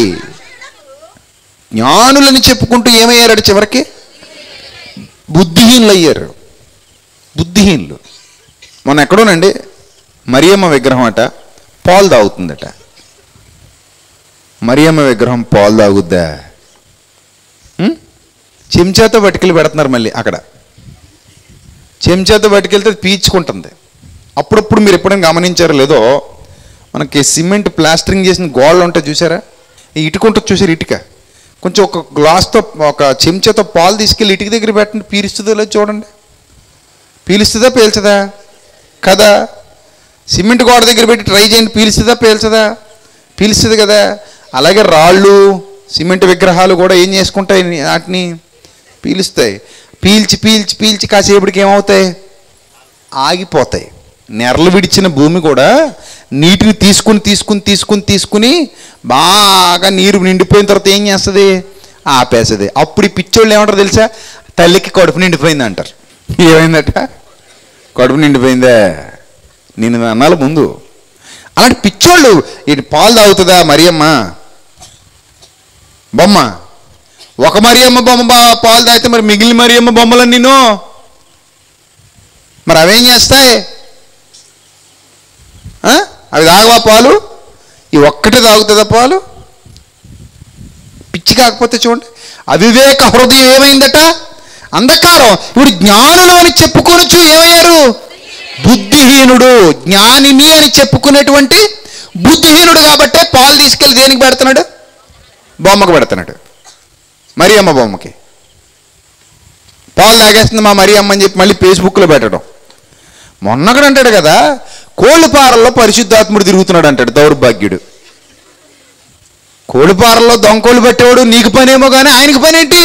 జ్ఞానులని చెప్పుకుంటూ ఏమయ్యారట చివరికి బుద్ధిహీనులు అయ్యారు బుద్ధిహీనులు మొన్న ఎక్కడోనండి మరియమ్మ విగ్రహం అట పాలు తాగుతుందట మరియమ్మ విగ్రహం పాలు తాగుద్దా ఉం? చెంచాతో పట్టుకెళ్ళి పెడుతున్నారు మళ్ళీ అక్కడ చెంచాతో పట్టుకెళ్తే అది పీల్చుకుంటుంది అప్పుడప్పుడు మీరు ఎప్పుడైనా గమనించారో లేదో మనకి సిమెంట్ ప్లాస్టరింగ్ చేసిన గోడలు ఉంటాయి చూసారా ఈ ఇటుక ఉంటుంది చూసారు ఇటుక కొంచెం ఒక గ్లాస్తో ఒక చెంచాతో పాలు తీసుకెళ్ళి ఇటుక దగ్గర పెట్టండి పీలుస్తుందో లేదో చూడండి పీలుస్తుందా పీల్చదా కదా సిమెంట్ గోడ దగ్గర పెట్టి ట్రై చేయండి పీలుస్తుందా పీల్చదా పీలుస్తుంది కదా అలాగే రాళ్ళు సిమెంట్ విగ్రహాలు కూడా ఏం చేసుకుంటాయి వాటిని పీలుస్తాయి పీల్చి పీల్చి పీల్చి కాసేపటికి ఏమవుతాయి ఆగిపోతాయి నెరలు విడిచిన భూమి కూడా నీటిని తీసుకుని తీసుకుని తీసుకుని తీసుకుని బాగా నీరు నిండిపోయిన తర్వాత ఏం చేస్తుంది ఆపేస్తుంది అప్పుడు ఈ పిచ్చోళ్ళు ఏమంటారు తెలుసా తల్లికి కడుపు నిండిపోయింది అంటారు ఏమైందట కడుపు నిండిపోయిందా నేను అన్నాలి ముందు అలాంటి పిచ్చోళ్ళు ఇటు పాలు తాగుతుందా మరియమ్మ బొమ్మ ఒక మరియమ్మ బొమ్మ బా- పాలు తాగితే మరి మిగిలిన మరియమ్మ బొమ్మలు నేను మరి అవేం చేస్తాయి ఆ? అవి తాగవా పాలు ఈ ఒక్కటే తాగుతుందా పాలు పిచ్చి కాకపోతే చూడండి అవివేక హృదయం ఏమైందట అంధకారం ఇప్పుడు జ్ఞానులు అని చెప్పుకొనొచ్చు ఏమయ్యారు బుద్ధిహీనుడు జ్ఞానిని అని చెప్పుకునేటువంటి బుద్ధిహీనుడు కాబట్టే పాలు తీసుకెళ్ళి దేనికి పెడుతున్నాడు బొమ్మకు పెడుతున్నాడు మరి అమ్మ బొమ్మకి పాలు తాగేస్తుంది మా మరి అమ్మ అని చెప్పి మళ్ళీ ఫేస్బుక్లో పెట్టడం మొన్నగడు అంటాడు కదా కోళ్ళపారల్లో పరిశుద్ధాత్ముడు తిరుగుతున్నాడు అంటాడు దౌర్భాగ్యుడు కోళ్ళపారల్లో దొంగకోళ్ళు పెట్టేవాడు నీకు పనేమో కానీ ఆయనకి పని ఏంటి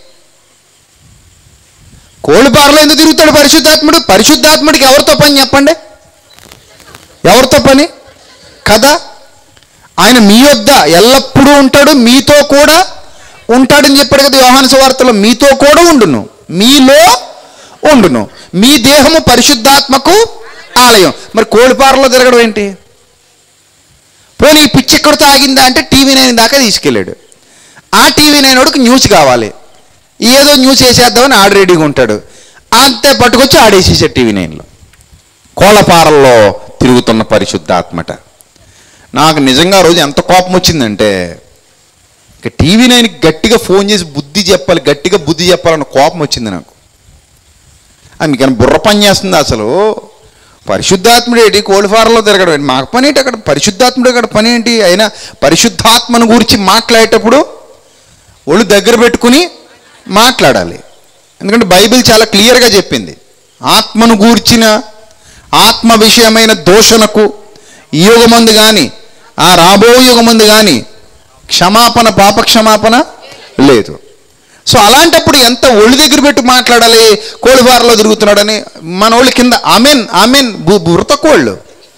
కోళ్ళపారలో ఎందుకు తిరుగుతాడు పరిశుద్ధాత్ముడు పరిశుద్ధాత్ముడికి ఎవరితో పని చెప్పండి ఎవరితో పని కదా ఆయన మీ వద్ద ఎల్లప్పుడూ ఉంటాడు మీతో కూడా ఉంటాడని చెప్పాడు కదా యోహాను సువార్తలో మీతో కూడా ఉండును మీలో ఉండును మీ దేహము పరిశుద్ధాత్మకు ఆలయం మరి కోడిపారలో తిరగడం ఏంటి పోనీ ఈ పిచ్చి ఎక్కడితో ఆగిందా అంటే టీవీ నైన్ దాకా తీసుకెళ్ళాడు ఆ టీవీ నైన్ వాడికి న్యూస్ కావాలి ఏదో న్యూస్ వేసేద్దామని ఆడు రెడీగా ఉంటాడు అంతే పట్టుకొచ్చి ఆడేసేసాడు టీవీ నైన్లో కోళ్ళపారల్లో తిరుగుతున్న పరిశుద్ధాత్మట నాకు నిజంగా ఆ రోజు ఎంత కోపం వచ్చిందంటే ఇక టీవీ నైన్కి గట్టిగా ఫోన్ చేసి బుద్ధి చెప్పాలి గట్టిగా బుద్ధి చెప్పాలన్న కోపం వచ్చింది నాకు అది మీకైనా బుర్ర పని చేస్తుంది అసలు పరిశుద్ధాత్ముడు ఏంటి కోడిఫారంలో తిరగడం ఏంటి మాకు పని ఏంటి అక్కడ పరిశుద్ధాత్ముడు అక్కడ పని ఏంటి అయినా పరిశుద్ధాత్మను గురించి మాట్లాడేటప్పుడు ఒళ్ళు దగ్గర పెట్టుకుని మాట్లాడాలి ఎందుకంటే బైబిల్ చాలా క్లియర్గా చెప్పింది ఆత్మను గూర్చిన ఆత్మ విషయమైన దోషణకు ఈ యుగమందు కానీ ఆ రాబో యుగమందు కానీ క్షమాపణ పాప క్షమాపణ లేదు సో అలాంటప్పుడు ఎంత ఒళ్ళు దగ్గర పెట్టి మాట్లాడాలి కోడిబారలో తిరుగుతున్నాడని మన వాళ్ళు కింద ఆమెన్ ఆమెన్ బురత కోళ్ళు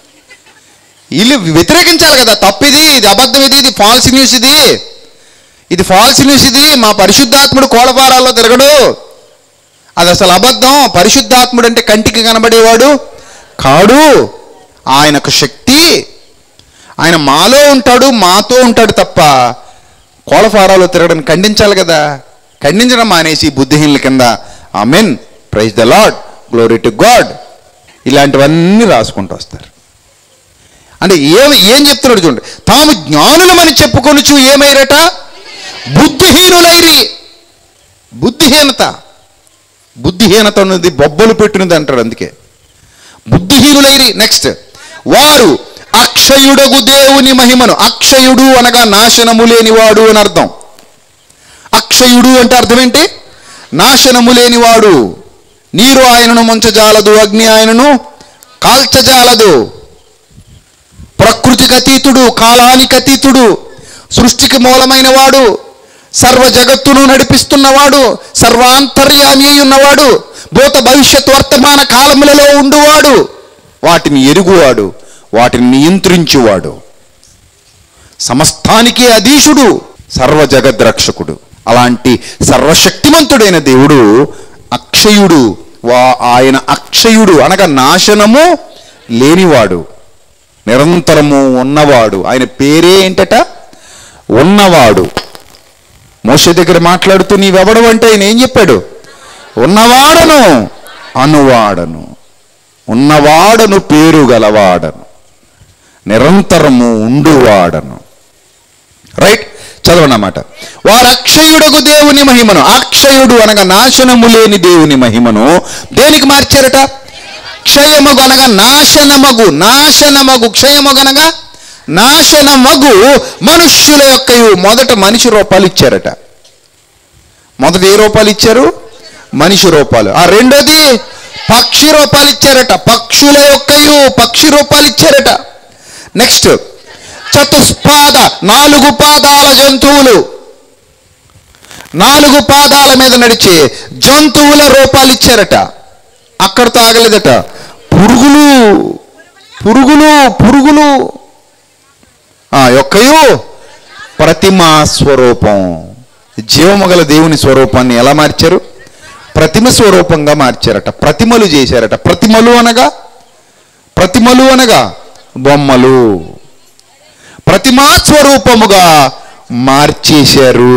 వీళ్ళు వ్యతిరేకించాలి కదా తప్పిది ఇది అబద్ధం ఇది ఇది ఫాల్స్ న్యూస్ ఇది ఇది ఫాల్స్ న్యూస్ ఇది మా పరిశుద్ధాత్ముడు కోడపారాల్లో తిరగడు అది అసలు అబద్ధం పరిశుద్ధాత్ముడు అంటే కంటికి కనబడేవాడు కాడు ఆయనకు శక్తి ఆయన మాలో ఉంటాడు మాతో ఉంటాడు తప్ప కోళ్ళఫారాలో తిరగడం ఖండించాలి కదా ఖండించడం మానేసి బుద్ధిహీనుల కింద amen praise the Lord glory to God ఇలాంటివన్నీ రాసుకుంటూ వస్తారు అంటే ఏమి ఏం చెప్తున్నాడు చూడండి తాము జ్ఞానులమని చెప్పుకొనుచు ఏమైరట బుద్ధిహీనులైరి బుద్ధిహీనత బుద్ధిహీనత ఉన్నది బొబ్బలు పెట్టినది అంటాడు అందుకే బుద్ధిహీనులైరి నెక్స్ట్ వారు అక్షయుడగు దేవుని మహిమను అక్షయుడు అనగా నాశనము లేనివాడు అని అర్థం అక్షయుడు అంటే అర్థం ఏంటి నాశనము లేనివాడు నీరు ఆయనను ముంచజాలదు అగ్ని ఆయనను కాల్చజాలదు ప్రకృతికి అతీతుడు కాలానికి అతీతుడు సృష్టికి మూలమైన వాడు సర్వ జగత్తును నడిపిస్తున్నవాడు సర్వాంతర్యామి అయి ఉన్నవాడు భూత భవిష్యత్ వర్తమాన కాలములలో ఉండువాడు వాటిని ఎరుగువాడు వాటిని నియంత్రించువాడు సమస్తానికి అధీశుడు సర్వ జగద్రక్షకుడు అలాంటి సర్వశక్తిమంతుడైన దేవుడు అక్షయుడు వా ఆయన అక్షయుడు అనగా నాశనము లేనివాడు నిరంతరము ఉన్నవాడు ఆయన పేరే ఏంటట ఉన్నవాడు మోషే దగ్గర మాట్లాడుతూ నీవెవడు అంటే ఆయన ఏం చెప్పాడు ఉన్నవాడను అనువాడను ఉన్నవాడను పేరు గలవాడను నిరంతరము ఉండువాడను రైట్ చదవండి అన్నమాట వారు అక్షయుడకు దేవుని మహిమను అక్షయుడు అనగా నాశనము లేని దేవుని మహిమను దేనికి మార్చారట క్షయమగు అనగా నాశనమగు నాశనమగు క్షయమగు అనగా నాశనమగు మనుష్యుల యొక్కయు మొదట మనిషి రూపాలు ఇచ్చారట మొదట ఏ రూపాలు ఇచ్చారు మనిషి రూపాలు ఆ రెండోది పక్షి రూపాలు ఇచ్చారట పక్షుల యొక్కయు పక్షి రూపాలు ఇచ్చారట నెక్స్ట్ చతుష్పాద నాలుగు పాదాల జంతువులు నాలుగు పాదాల మీద నడిచే జంతువుల రూపాలు ఇచ్చారట అక్కడితో ఆగలేదట పురుగులు పురుగులు పురుగులు ఆ యొక్కయు ప్రతిమా స్వరూపం జీవము గల దేవుని స్వరూపాన్ని ఎలా మార్చారు ప్రతిమ స్వరూపంగా మార్చారట ప్రతిమలు చేశారట ప్రతిమలు అనగా ప్రతిమలు అనగా బొమ్మలు ప్రతిమా స్వరూపముగా మార్చేశారు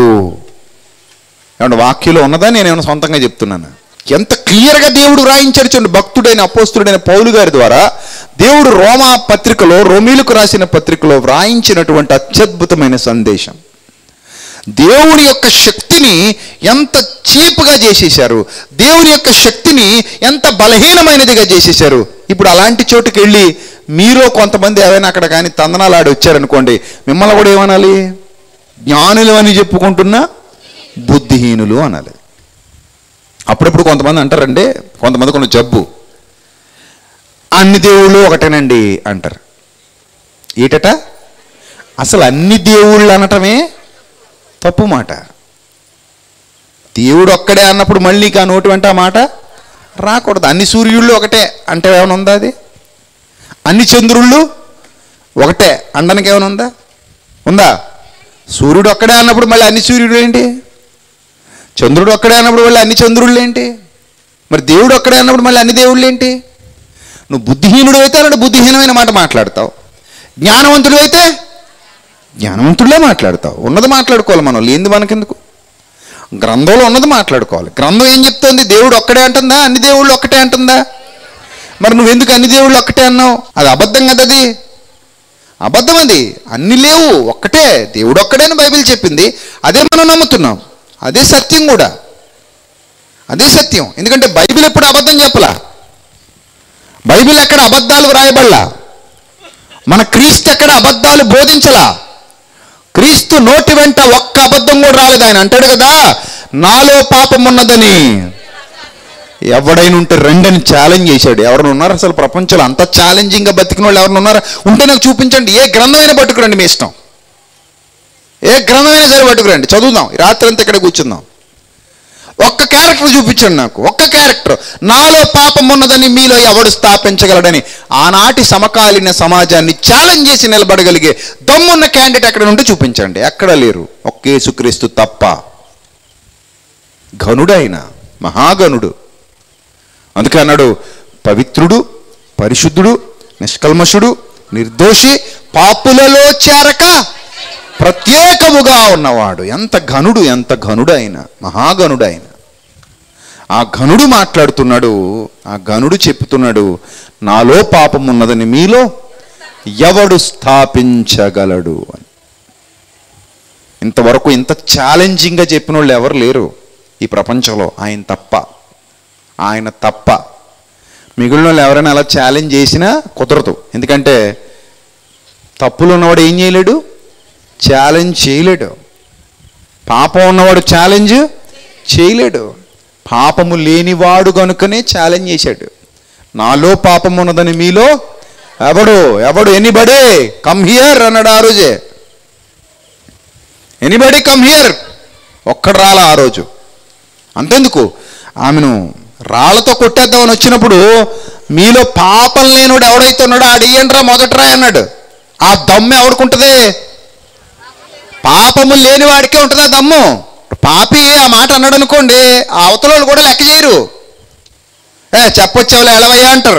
ఏమన్నా వాక్యంలో ఉన్నదా నేను ఏమైనా సొంతంగా చెప్తున్నాను ఎంత క్లియర్గా దేవుడు రాయించాడు చూడండి భక్తుడైన అపోస్తుడైన పౌలు గారి ద్వారా దేవుడు రోమా పత్రికలో రోమీలకు రాసిన పత్రికలో వ్రాయించినటువంటి అత్యద్భుతమైన సందేశం దేవుని యొక్క శక్తిని ఎంత చీప్గా చేసేశారు దేవుని యొక్క శక్తిని ఎంత బలహీనమైనదిగా చేసేశారు ఇప్పుడు అలాంటి చోటుకి వెళ్ళి మీరు కొంతమంది ఏమైనా అక్కడ కానీ తందనాలు ఆడి వచ్చారనుకోండి మిమ్మల్ని కూడా ఏమనాలి జ్ఞానులు అని చెప్పుకుంటున్నా బుద్ధిహీనులు అనాలి అప్పుడప్పుడు కొంతమంది అంటారండి కొంతమంది కొన్ని జబ్బు అన్ని దేవుళ్ళు ఒకటేనండి అంటారు ఏటట అసలు అన్ని దేవుళ్ళు అనటమే తప్పు మాట దేవుడు ఒక్కడే అన్నప్పుడు మళ్ళీ ఆ నోటి వెంట ఆ మాట రాకూడదు అన్ని సూర్యుళ్ళు ఒకటే అంటే ఏమైనా ఉందా అది అన్ని చంద్రుళ్ళు ఒకటే అండానికి ఏమైనా ఉందా ఉందా సూర్యుడు ఒక్కడే అన్నప్పుడు మళ్ళీ అన్ని సూర్యుడు ఏంటి చంద్రుడు ఒక్కడే అన్నప్పుడు మళ్ళీ అన్ని చంద్రుళ్ళు ఏంటి మరి దేవుడు ఒక్కడే అన్నప్పుడు మళ్ళీ అన్ని దేవుళ్ళు ఏంటి నువ్వు బుద్ధిహీనుడు అయితే అలాంటి బుద్ధిహీనమైన మాట మాట్లాడతావు జ్ఞానవంతుడు అయితే జ్ఞానవంతుడిలే మాట్లాడతావు ఉన్నది మాట్లాడుకోవాలి మనం లేనిది మనకెందుకు గ్రంథంలో ఉన్నది మాట్లాడుకోవాలి గ్రంథం ఏం చెప్తోంది దేవుడు ఒక్కడే అంటుందా అన్ని దేవుళ్ళు ఒక్కటే అంటుందా మరి నువ్వెందుకు అన్ని దేవుళ్ళు ఒక్కటే అన్నావు అది అబద్ధం కదా అది అబద్ధం అది అన్ని లేవు ఒక్కటే దేవుడు ఒక్కడే అని బైబిల్ చెప్పింది అదే మనం నమ్ముతున్నాం అదే సత్యం కూడా అదే సత్యం ఎందుకంటే బైబిల్ ఎప్పుడు అబద్ధం చెప్పలా బైబిల్ ఎక్కడ అబద్ధాలు వ్రాయబడలా మన క్రీస్తు ఎక్కడ అబద్ధాలు బోధించలా క్రీస్తు నోటి వెంట ఒక్క అబద్ధం కూడా రాలేదు ఆయన అంటాడు కదా నాలో పాపం ఉన్నదని ఎవడైనా ఉంటే రెండని ఛాలెంజ్ చేశాడు ఎవరైనా ఉన్నారు అసలు ప్రపంచంలో అంత ఛాలెంజింగ్గా బతికిన వాళ్ళు ఎవరైనా ఉన్నారా ఉంటే నాకు చూపించండి ఏ గ్రంథమైనా పట్టుకురండి మీ ఇష్టం ఏ గ్రంథమైనా సరే పట్టుకురండి చదువుదాం ఈ రాత్రి అంతా ఇక్కడ కూర్చుందాం ఒక్క క్యారెక్టర్ చూపించండి నాకు ఒక్క క్యారెక్టర్ నాలో పాపం ఉన్నదని మీలో ఎవడు స్థాపించగలడని ఆనాటి సమకాలీన సమాజాన్ని ఛాలెంజ్ చేసి నిలబడగలిగే దమ్మున్న క్యాండిడేట్ ఎక్కడ ఉంటే చూపించండి ఎక్కడ లేరు ఒక్క యేసుక్రీస్తు తప్ప ఘనుడైన మహాగణుడు అందుకే అన్నాడు పవిత్రుడు పరిశుద్ధుడు నిష్కల్మషుడు నిర్దోషి పాపులలో చేరక ప్రత్యేకముగా ఉన్నవాడు ఎంత ఘనుడు ఎంత ఘనుడు ఆయన మహాగణుడు ఆయన ఆ ఘనుడు మాట్లాడుతున్నాడు ఆ ఘనుడు చెప్తున్నాడు నాలో పాపం ఉన్నదని మీలో ఎవడు స్థాపించగలడు అని ఇంతవరకు ఇంత ఛాలెంజింగ్గా చెప్పిన వాళ్ళు ఎవరు లేరు ఈ ప్రపంచంలో ఆయన తప్ప ఆయన తప్ప మిగిలిన వాళ్ళు ఎవరైనా అలా ఛాలెంజ్ చేసినా కుదరదు ఎందుకంటే తప్పులు ఉన్నవాడు ఏం చేయలేడు ఛాలెంజ్ చేయలేడు పాపం ఉన్నవాడు ఛాలెంజ్ చేయలేడు పాపము లేనివాడు కనుకనే ఛాలెంజ్ చేశాడు నాలో పాపం ఉన్నదని మీలో ఎవడు ఎవడు ఎనిబడే కమ్ హియర్ అన్నాడు ఆ రోజే ఎనిబడి కమ్ హియర్ ఒక్కడు రాలా ఆ రోజు అంతెందుకు ఆమెను రాళ్లతో కొట్టేద్దామని వచ్చినప్పుడు మీలో పాపం లేనుడు ఎవడైతే ఉన్నాడో ఆడియండ్రా మొదటరా అన్నాడు ఆ దమ్ము ఎవడుకుంటుంది పాపము లేని వాడికే ఉంటుందా దమ్ము పాపి ఆ మాట అన్నాడు అనుకోండి ఆ అవతల వాళ్ళు కూడా లెక్క చేయరు ఏ చెప్పొచ్చావులే ఎలవయ్యా అంటారు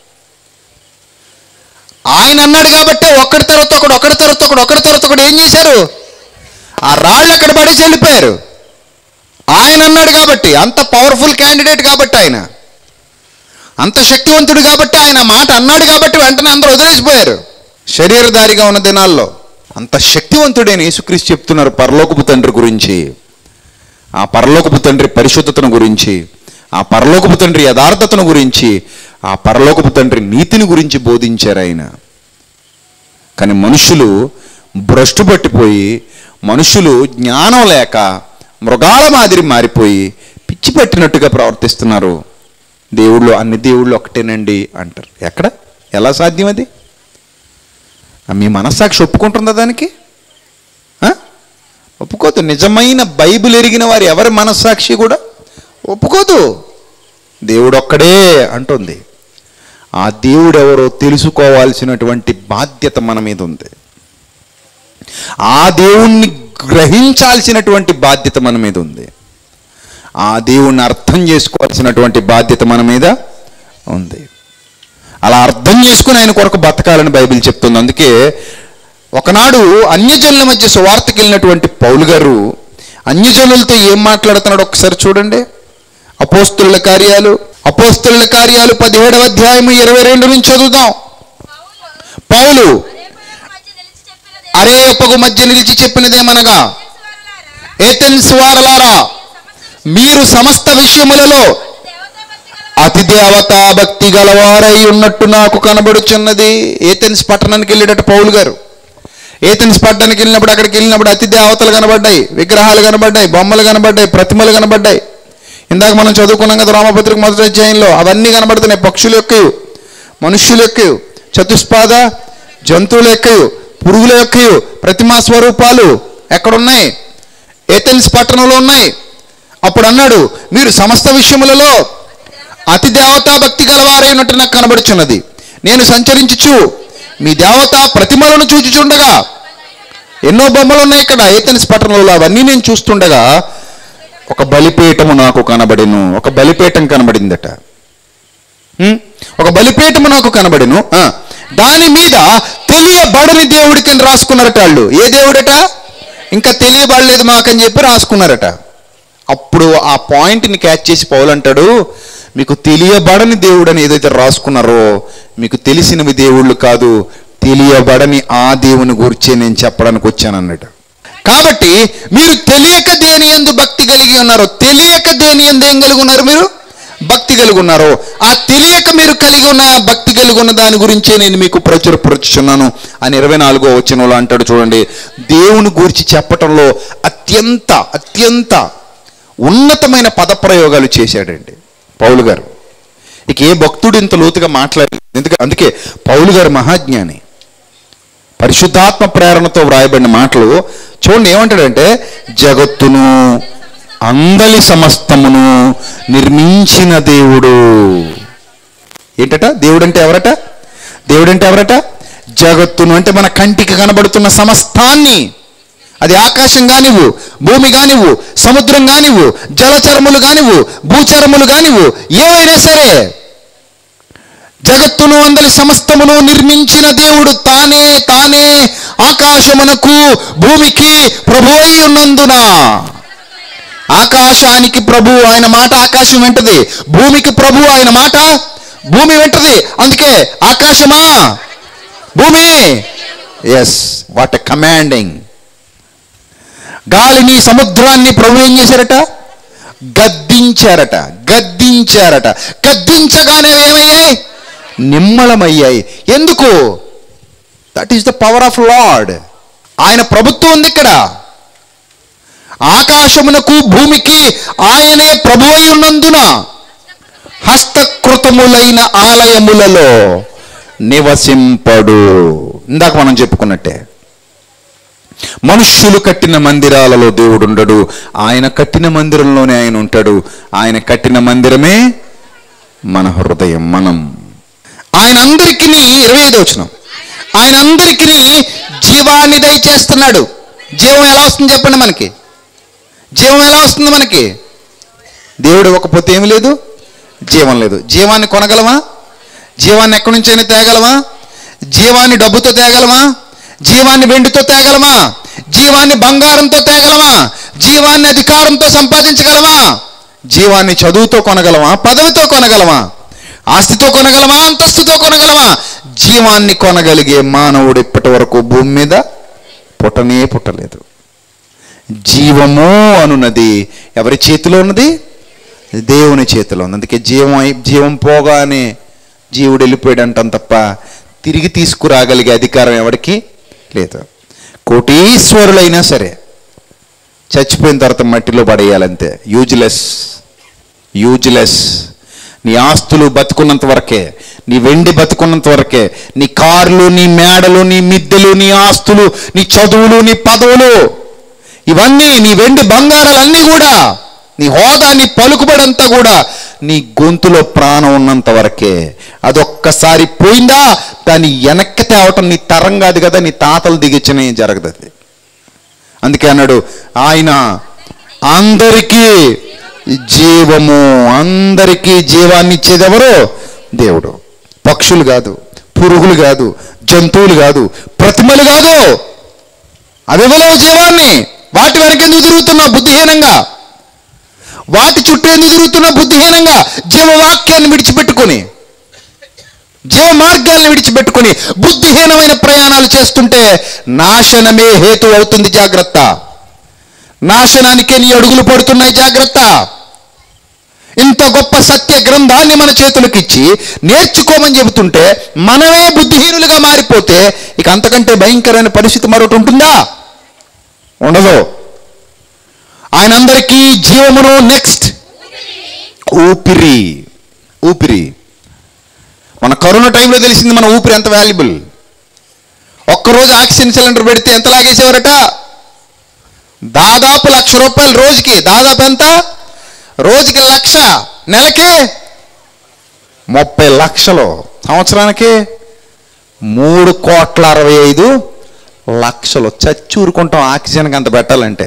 ఆయన అన్నాడు కాబట్టి ఒకటి తర్వాత ఒకడు ఒకటి తర్వాత ఒకడు ఒకటి తర్వాత ఒకడు ఏం చేశారు ఆ రాళ్ళు అక్కడ పడేసి వెళ్ళిపోయారు ఆయన అన్నాడు కాబట్టి అంత పవర్ఫుల్ క్యాండిడేట్ కాబట్టి ఆయన అంత శక్తివంతుడు కాబట్టి ఆయన మాట అన్నాడు కాబట్టి వెంటనే అందరూ వదిలేసిపోయారు శరీరధారిగా ఉన్న దినాల్లో అంత శక్తివంతుడైన యేసుక్రీస్తు చెప్తున్నారు పరలోకపు తండ్రి గురించి ఆ పరలోకపు తండ్రి పరిశుద్ధతను గురించి ఆ పరలోకపు తండ్రి యథార్థతను గురించి ఆ పరలోకపు తండ్రి నీతిని గురించి బోధించారు ఆయన కానీ మనుషులు భ్రష్టు పట్టిపోయి మనుషులు జ్ఞానం లేక మృగాల మాదిరి మారిపోయి పిచ్చి పట్టినట్టుగా ప్రవర్తిస్తున్నారు దేవుళ్ళు అన్ని దేవుళ్ళు ఒకటేనండి అంటారు ఎక్కడ ఎలా సాధ్యం అది ఆ మీ మనస్సాక్షి ఒప్పుకుంటుందా దానికి ఆ? ఒప్పుకోదు నిజమైన బైబిల్ ఎరిగిన వారు ఎవరి మనస్సాక్షి కూడా ఒప్పుకోదు దేవుడు ఒక్కడే అంటుంది ఆ దేవుడు ఎవరో తెలుసుకోవాల్సినటువంటి బాధ్యత మన మీద ఉంది ఆ దేవుణ్ణి గ్రహించాల్సినటువంటి బాధ్యత మన మీద ఉంది ఆ దేవుణ్ణి అర్థం చేసుకోవాల్సినటువంటి బాధ్యత మన మీద ఉంది అలా అర్థం చేసుకుని ఆయన కొరకు బతకాలని బైబిల్ చెప్తుంది అందుకే ఒకనాడు అన్యజనుల మధ్య సువార్తకి వెళ్ళినటువంటి పౌలు గారు అన్యజనులతో ఏం మాట్లాడుతున్నాడు ఒకసారి చూడండి అపోస్తుల కార్యాలు అపోస్తుల కార్యాలు పదిహేడవ అధ్యాయము ఇరవై రెండు నుంచి చదువుదాం పౌలు అరేపగు మధ్య నిలిచి చెప్పినదేమనగా ఏథెన్స్ వారలారా మీరు సమస్త విషయములలో అతి దేవతా భక్తి గలవారై ఉన్నట్టు నాకు కనబడుచున్నది ఏథెన్స్ పట్టణానికి వెళ్ళేటట్టు పౌలు గారు ఏథెన్స్ పట్టణానికి వెళ్ళినప్పుడు అక్కడికి వెళ్ళినప్పుడు అతి దేవతలు కనబడ్డాయి విగ్రహాలు కనబడ్డాయి బొమ్మలు కనబడ్డాయి ప్రతిమలు కనబడ్డాయి ఇందాక మనం చదువుకున్నాం కదా రామపత్రిక మొదటి అధ్యాయంలో అవన్నీ కనబడుతున్నాయి పక్షులు ఎక్కయు మనుష్యులు ఎక్కయు చతుష్పాద జంతువులు ఎక్కయు పురుగుల ఎక్కయు ప్రతిమా స్వరూపాలు ఎక్కడున్నాయి ఏథెన్స్ పట్టణంలో ఉన్నాయి అప్పుడు అన్నాడు మీరు సమస్త విషయములలో అతి దేవతా భక్తి గలవారైనట్టు నాకు కనబడుచున్నది నేను సంచరించుచు మీ దేవతా ప్రతిమలను చూచుచుండగా ఎన్నో బొమ్మలు ఉన్నాయి ఇక్కడ ఏథెన్స్ పట్టణంలో అవన్నీ నేను చూస్తుండగా ఒక బలిపీఠము నాకు కనబడిను ఒక బలిపీఠం కనబడిందట ఉం? ఒక బలిపీఠము నాకు కనబడిను ఆ, దాని మీద తెలియబడని దేవుడికి అని రాసుకున్నారట వాళ్ళు ఏ దేవుడట ఇంకా తెలియబడలేదు మాకని చెప్పి రాసుకున్నారట అప్పుడు ఆ పాయింట్ని క్యాచ్ చేసి పౌలు అంటాడు మీకు తెలియబడని దేవుడు అని ఏదైతే రాసుకున్నారో మీకు తెలిసినవి దేవుళ్ళు కాదు తెలియబడని ఆ దేవుని గురించే నేను చెప్పడానికి వచ్చాను అన్నాడు కాబట్టి మీరు తెలియక దేని ఎందు భక్తి కలిగి ఉన్నారో తెలియక దేని ఎందు ఏం కలిగి ఉన్నారు మీరు భక్తి కలిగి ఉన్నారు ఆ తెలియక మీరు కలిగి ఉన్న ఆ భక్తి కలిగి ఉన్న దాని గురించే నేను మీకు ప్రచురపరుచున్నాను అని ఇరవై నాలుగో వచనంలో అంటాడు చూడండి దేవుని గురించి చెప్పటంలో అత్యంత అత్యంత ఉన్నతమైన పదప్రయోగాలు చేశాడండి పౌలు గారు ఇక ఏ భక్తుడు ఇంత లోతుగా మాట్లాడలేదు ఎందుకంటే అందుకే పౌలు గారు మహాజ్ఞాని పరిశుద్ధాత్మ ప్రేరణతో వ్రాయబడిన మాటలు చూడండి ఏమంటాడంటే జగత్తును అందలి సమస్తమును నిర్మించిన దేవుడు ఏంటట దేవుడు అంటే ఎవరట దేవుడు అంటే ఎవరట జగత్తును అంటే మన కంటికి కనబడుతున్న సమస్తాన్ని అది ఆకాశం కానివ్వు భూమి కానివ్వు సముద్రం కానివ్వు జలచరములు కానివ్వు భూచరములు కానివ్వు ఏవైనా సరే జగత్తును అందరి సమస్తమును నిర్మించిన దేవుడు తానే తానే ఆకాశమునకు భూమికి ప్రభు అయి ఉన్నందున ఆకాశానికి ప్రభు ఆయన మాట ఆకాశం వింటది భూమికి ప్రభు ఆయన మాట భూమి వింటది అందుకే ఆకాశమా భూమి ఎస్ వాట్ కమాండింగ్ గాలిని సముద్రాన్ని ప్రభు ఏం చేశారట గద్దించారట గద్దించారట గద్దించగానే ఏమయ్యాయి నిమ్మలమయ్యాయి ఎందుకు that is the power of Lord ఆయన ప్రభుత్వం ఉంది ఇక్కడ ఆకాశమునకు భూమికి ఆయనే ప్రభు అయి ఉన్నందున హస్తకృతములైన ఆలయములలో నివసింపడు ఇందాక మనం చెప్పుకున్నట్టే మనుష్యులు కట్టిన మందిరాలలో దేవుడు ఉండడు ఆయన కట్టిన మందిరంలోనే ఆయన ఉంటాడు ఆయన కట్టిన మందిరమే మన హృదయం మనం ఆయన అందరికీ ఇరవై ఐదు వచ్చిన ఆయన అందరికీ జీవాన్ని దయచేస్తున్నాడు జీవం ఎలా వస్తుంది చెప్పండి మనకి జీవం ఎలా వస్తుంది మనకి దేవుడు ఇవ్వకపోతే ఏమి లేదు జీవం లేదు జీవాన్ని కొనగలమా జీవాన్ని ఎక్కడి నుంచైనా తేగలమా జీవాన్ని డబ్బుతో తేగలమా జీవాన్ని వెండితో తేగలమా జీవాన్ని బంగారంతో తేగలమా జీవాన్ని అధికారంతో సంపాదించగలమా జీవాన్ని చదువుతో కొనగలమా పదవితో కొనగలమా ఆస్తితో కొనగలమా అంతస్తుతో కొనగలమా జీవాన్ని కొనగలిగే మానవుడు ఇప్పటి వరకు భూమి మీద పుట్టనే పుట్టలేదు జీవము అనున్నది ఎవరి చేతిలో ఉన్నది దేవుని చేతిలో ఉంది అందుకే జీవం అయి జీవం పోగానే జీవుడు వెళ్ళిపోయాడు అంటాం తప్ప తిరిగి తీసుకురాగలిగే అధికారం ఎవరికి లేదు కోటీశ్వరులైనా సరే చచ్చిపోయిన తర్వాత మట్టిలో పడేయాలంతే యూజ్లెస్ యూజ్లెస్ నీ ఆస్తులు బతుకున్నంత వరకే నీ వెండి బతుకున్నంత వరకే నీ కార్లు నీ మేడలు నీ మిద్దెలు నీ ఆస్తులు నీ చదువులు నీ పదవులు ఇవన్నీ నీ వెండి బంగారాలన్నీ కూడా నీ హోదా నీ పలుకుబడంతా కూడా నీ గొంతులో ప్రాణం ఉన్నంత వరకే అదొక్కసారి పోయిందా దాన్ని వెనక్కి తేవటం నీ తరం కాదు కదా నీ తాతలు దిగిచ్చిన జరగదు అది అందుకే అన్నాడు ఆయన అందరికీ జీవము అందరికీ జీవాన్ని ఇచ్చేది ఎవరు దేవుడు పక్షులు కాదు పురుగులు కాదు జంతువులు కాదు ప్రతిమలు కాదు అవి ఇవ్వలేవు జీవాన్ని వాటి వెనక ఎందుకు తిరుగుతున్నావు బుద్ధిహీనంగా వాటి చుట్టూ ఎందుకు తిరుగుతున్నావు బుద్ధిహీనంగా జీవవాక్యాన్ని విడిచిపెట్టుకొని జీవ మార్గాలను విడిచిపెట్టుకొని బుద్ధిహీనమైన ప్రయాణాలు చేస్తుంటే నాశనమే హేతు అవుతుంది జాగ్రత్త నాశనానికే నీ అడుగులు పడుతున్నాయి జాగ్రత్త ఇంత గొప్ప సత్య గ్రంథాన్ని మన చేతులకు ఇచ్చి నేర్చుకోమని చెబుతుంటే మనమే బుద్ధిహీనులుగా మారిపోతే ఇక అంతకంటే భయంకరమైన పరిస్థితి మరొకటి ఉంటుందా ఉండదు ఆయన అందరికీ జీవమును నెక్స్ట్ ఊపిరి ఊపిరి మన కరోనా టైంలో తెలిసింది మన ఊపిరి ఎంత వాల్యుబుల్ ఒక్కరోజు ఆక్సిజన్ సిలిండర్ పెడితే ఎంత లాగేసేవారట దాదాపు లక్ష రూపాయలు రోజుకి దాదాపు ఎంత రోజుకి లక్ష నెలకి ముప్పై లక్షలు సంవత్సరానికి మూడు కోట్ల అరవై ఐదు లక్షలు చచ్చూరుకుంటాం ఆక్సిజన్కి అంత పెట్టాలంటే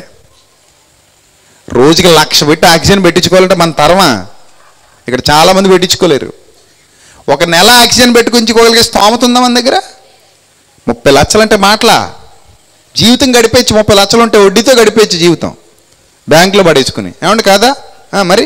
రోజుకి లక్ష పెట్టి ఆక్సిజన్ పెట్టించుకోవాలంటే మన తరమా ఇక్కడ చాలామంది పెట్టించుకోలేరు ఒక నెల ఆక్సిజన్ పెట్టుకుంచుకోగలిగే స్తోమత ఉందా మన దగ్గర ముప్పై లక్షలంటే మాటలా జీవితం గడిపేయచ్చు ముప్పై లక్షలు ఉంటే వడ్డీతో గడిపేయచ్చు జీవితం బ్యాంకులో పడేసుకుని ఏమండి కాదా ఆ, మరి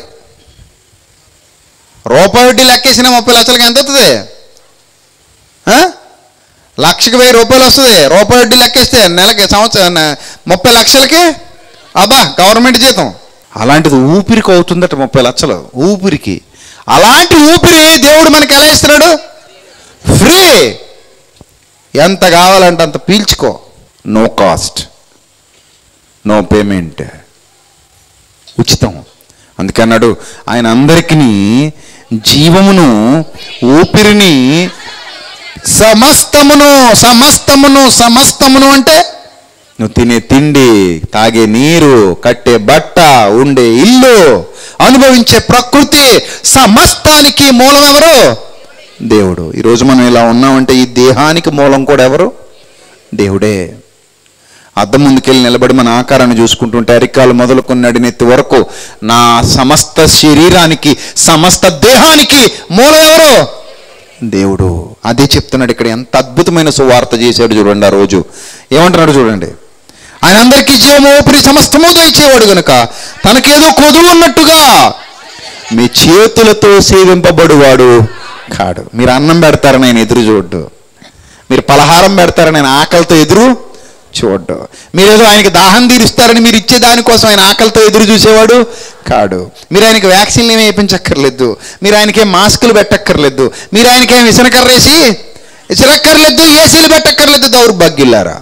రూపాయి వడ్డీ లెక్కేసిన ముప్పై లక్షలకి ఎంత అవుతుంది ఆ? లక్షకి వెయ్యి రూపాయలు వస్తుంది రూపాయి వడ్డీ లెక్కేస్తే నెలకి సంవత్సరం నె- ముప్పై లక్షలకి అబ్బా గవర్నమెంట్ జీతం అలాంటిది ఊపిరికి అవుతుందట ముప్పై లక్షలు ఊపిరికి అలాంటి ఊపిరి దేవుడు మనకి ఎలా ఇస్తున్నాడు ఫ్రీ ఎంత కావాలంటే అంత పీల్చుకో నో కాస్ట్ నో పేమెంట్ ఉచితం అందుకన్నాడు ఆయన అందరికీ జీవమును ఊపిరిని సమస్తమును సమస్తమును సమస్తమును అంటే నువ్వు తినే తిండి తాగే నీరు కట్టే బట్ట ఉండే ఇల్లు అనుభవించే ప్రకృతి సమస్తానికి మూలం ఎవరు దేవుడు ఈరోజు మనం ఇలా ఉన్నామంటే ఈ దేహానికి మూలం కూడా ఎవరు దేవుడే అద్దం ముందుకెళ్ళి నిలబడి మన ఆకారాన్ని చూసుకుంటుంటే అరికాలు మొదలుకొని నడినెత్తి వరకు నా సమస్త శరీరానికి సమస్త దేహానికి మూలం ఎవరు దేవుడు అదే చెప్తున్నాడు ఇక్కడ ఎంత అద్భుతమైన సువార్త చేశాడు చూడండి ఆ రోజు ఏమంటున్నాడు చూడండి ఆయన అందరికీ జీవము ఊపిరి సమస్తము దయచేవాడు గనుక తనకేదో కొదువు ఉన్నట్టుగా మీ చేతులతో సేవింపబడువాడు కాడు మీరు అన్నం పెడతారని ఆయన ఎదురు చూడ్డు మీరు పలహారం పెడతారని ఆయన ఆకలితో ఎదురు చూడ్డు మీరేదో ఆయనకి దాహం తీరుస్తారని మీరు ఇచ్చే దానికోసం ఆయన ఆకలితో ఎదురు చూసేవాడు కాడు మీరు ఆయనకి వ్యాక్సిన్లు ఏమి వేయించక్కర్లేదు మీరు ఆయనకేం మాస్కులు పెట్టక్కర్లేదు మీరు ఆయనకేం విసనకర్రేసి విసరక్కర్లేదు ఏసీలు పెట్టక్కర్లేదు దౌర్భాగ్యులారా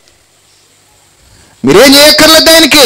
మీరేం చేయక్కర్లేదు ఆయనకి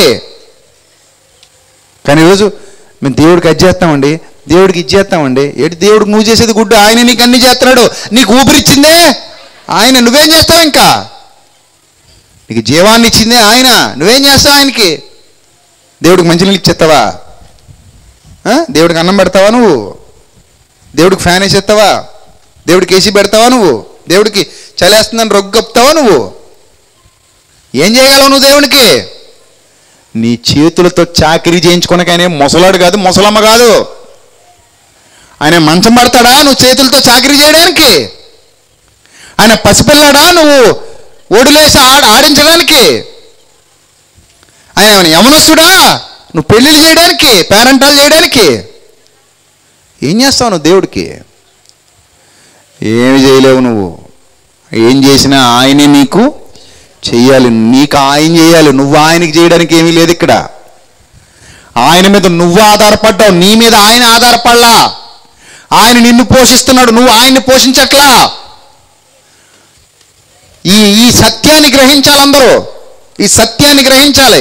కానీ ఈరోజు మేము దేవుడికి అది చేస్తామండి దేవుడికి ఇది చేస్తామండి ఏంటి దేవుడికి నువ్వు చేసేది గుడ్డు ఆయన నీకు అన్ని చేస్తున్నాడు నీకు ఊపిరిచ్చిందే ఆయన నువ్వేం చేస్తావు ఇంకా నీకు జీవాన్ని ఇచ్చిందే ఆయన నువ్వేం చేస్తావు ఆయనకి దేవుడికి మంచినీళ్ళు ఇచ్చేస్తావా ఆ? దేవుడికి అన్నం పెడతావా నువ్వు దేవుడికి ఫ్యాన్ వేసేస్తావా దేవుడికి ఏసీ పెడతావా నువ్వు దేవుడికి చలేస్తుందని రొగ్గు కప్పుతావా నువ్వు ఏం చేయగలవు నువ్వు దేవునికి నీ చేతులతో చాకరీ చేయించుకోనక ఆయన ఏం ముసలాడు కాదు ముసలమ్మ కాదు ఆయన మంచం పడతాడా నువ్వు చేతులతో చాకరీ చేయడానికి ఆయన పసిపిల్లాడా నువ్వు ఓడిలేసి ఆడ ఆడించడానికి ఆయన ఏమైనా యమనస్తుడా నువ్వు పెళ్ళిళ్ళు చేయడానికి పేరెంటాలు చేయడానికి ఏం చేస్తావు నువ్వు దేవుడికి ఏమి చేయలేవు నువ్వు ఏం చేసినా ఆయనే నీకు చెయ్యాలి నీకు ఆయన చేయాలి నువ్వు ఆయనకి చేయడానికి ఏమీ లేదు ఇక్కడ ఆయన మీద నువ్వు ఆధారపడ్డావు నీ మీద ఆయన ఆధారపడలా ఆయన నిన్ను పోషిస్తున్నాడు నువ్వు ఆయన్ని పోషించట్లా ఈ ఈ సత్యాన్ని గ్రహించాలి అందరూ ఈ సత్యాన్ని గ్రహించాలి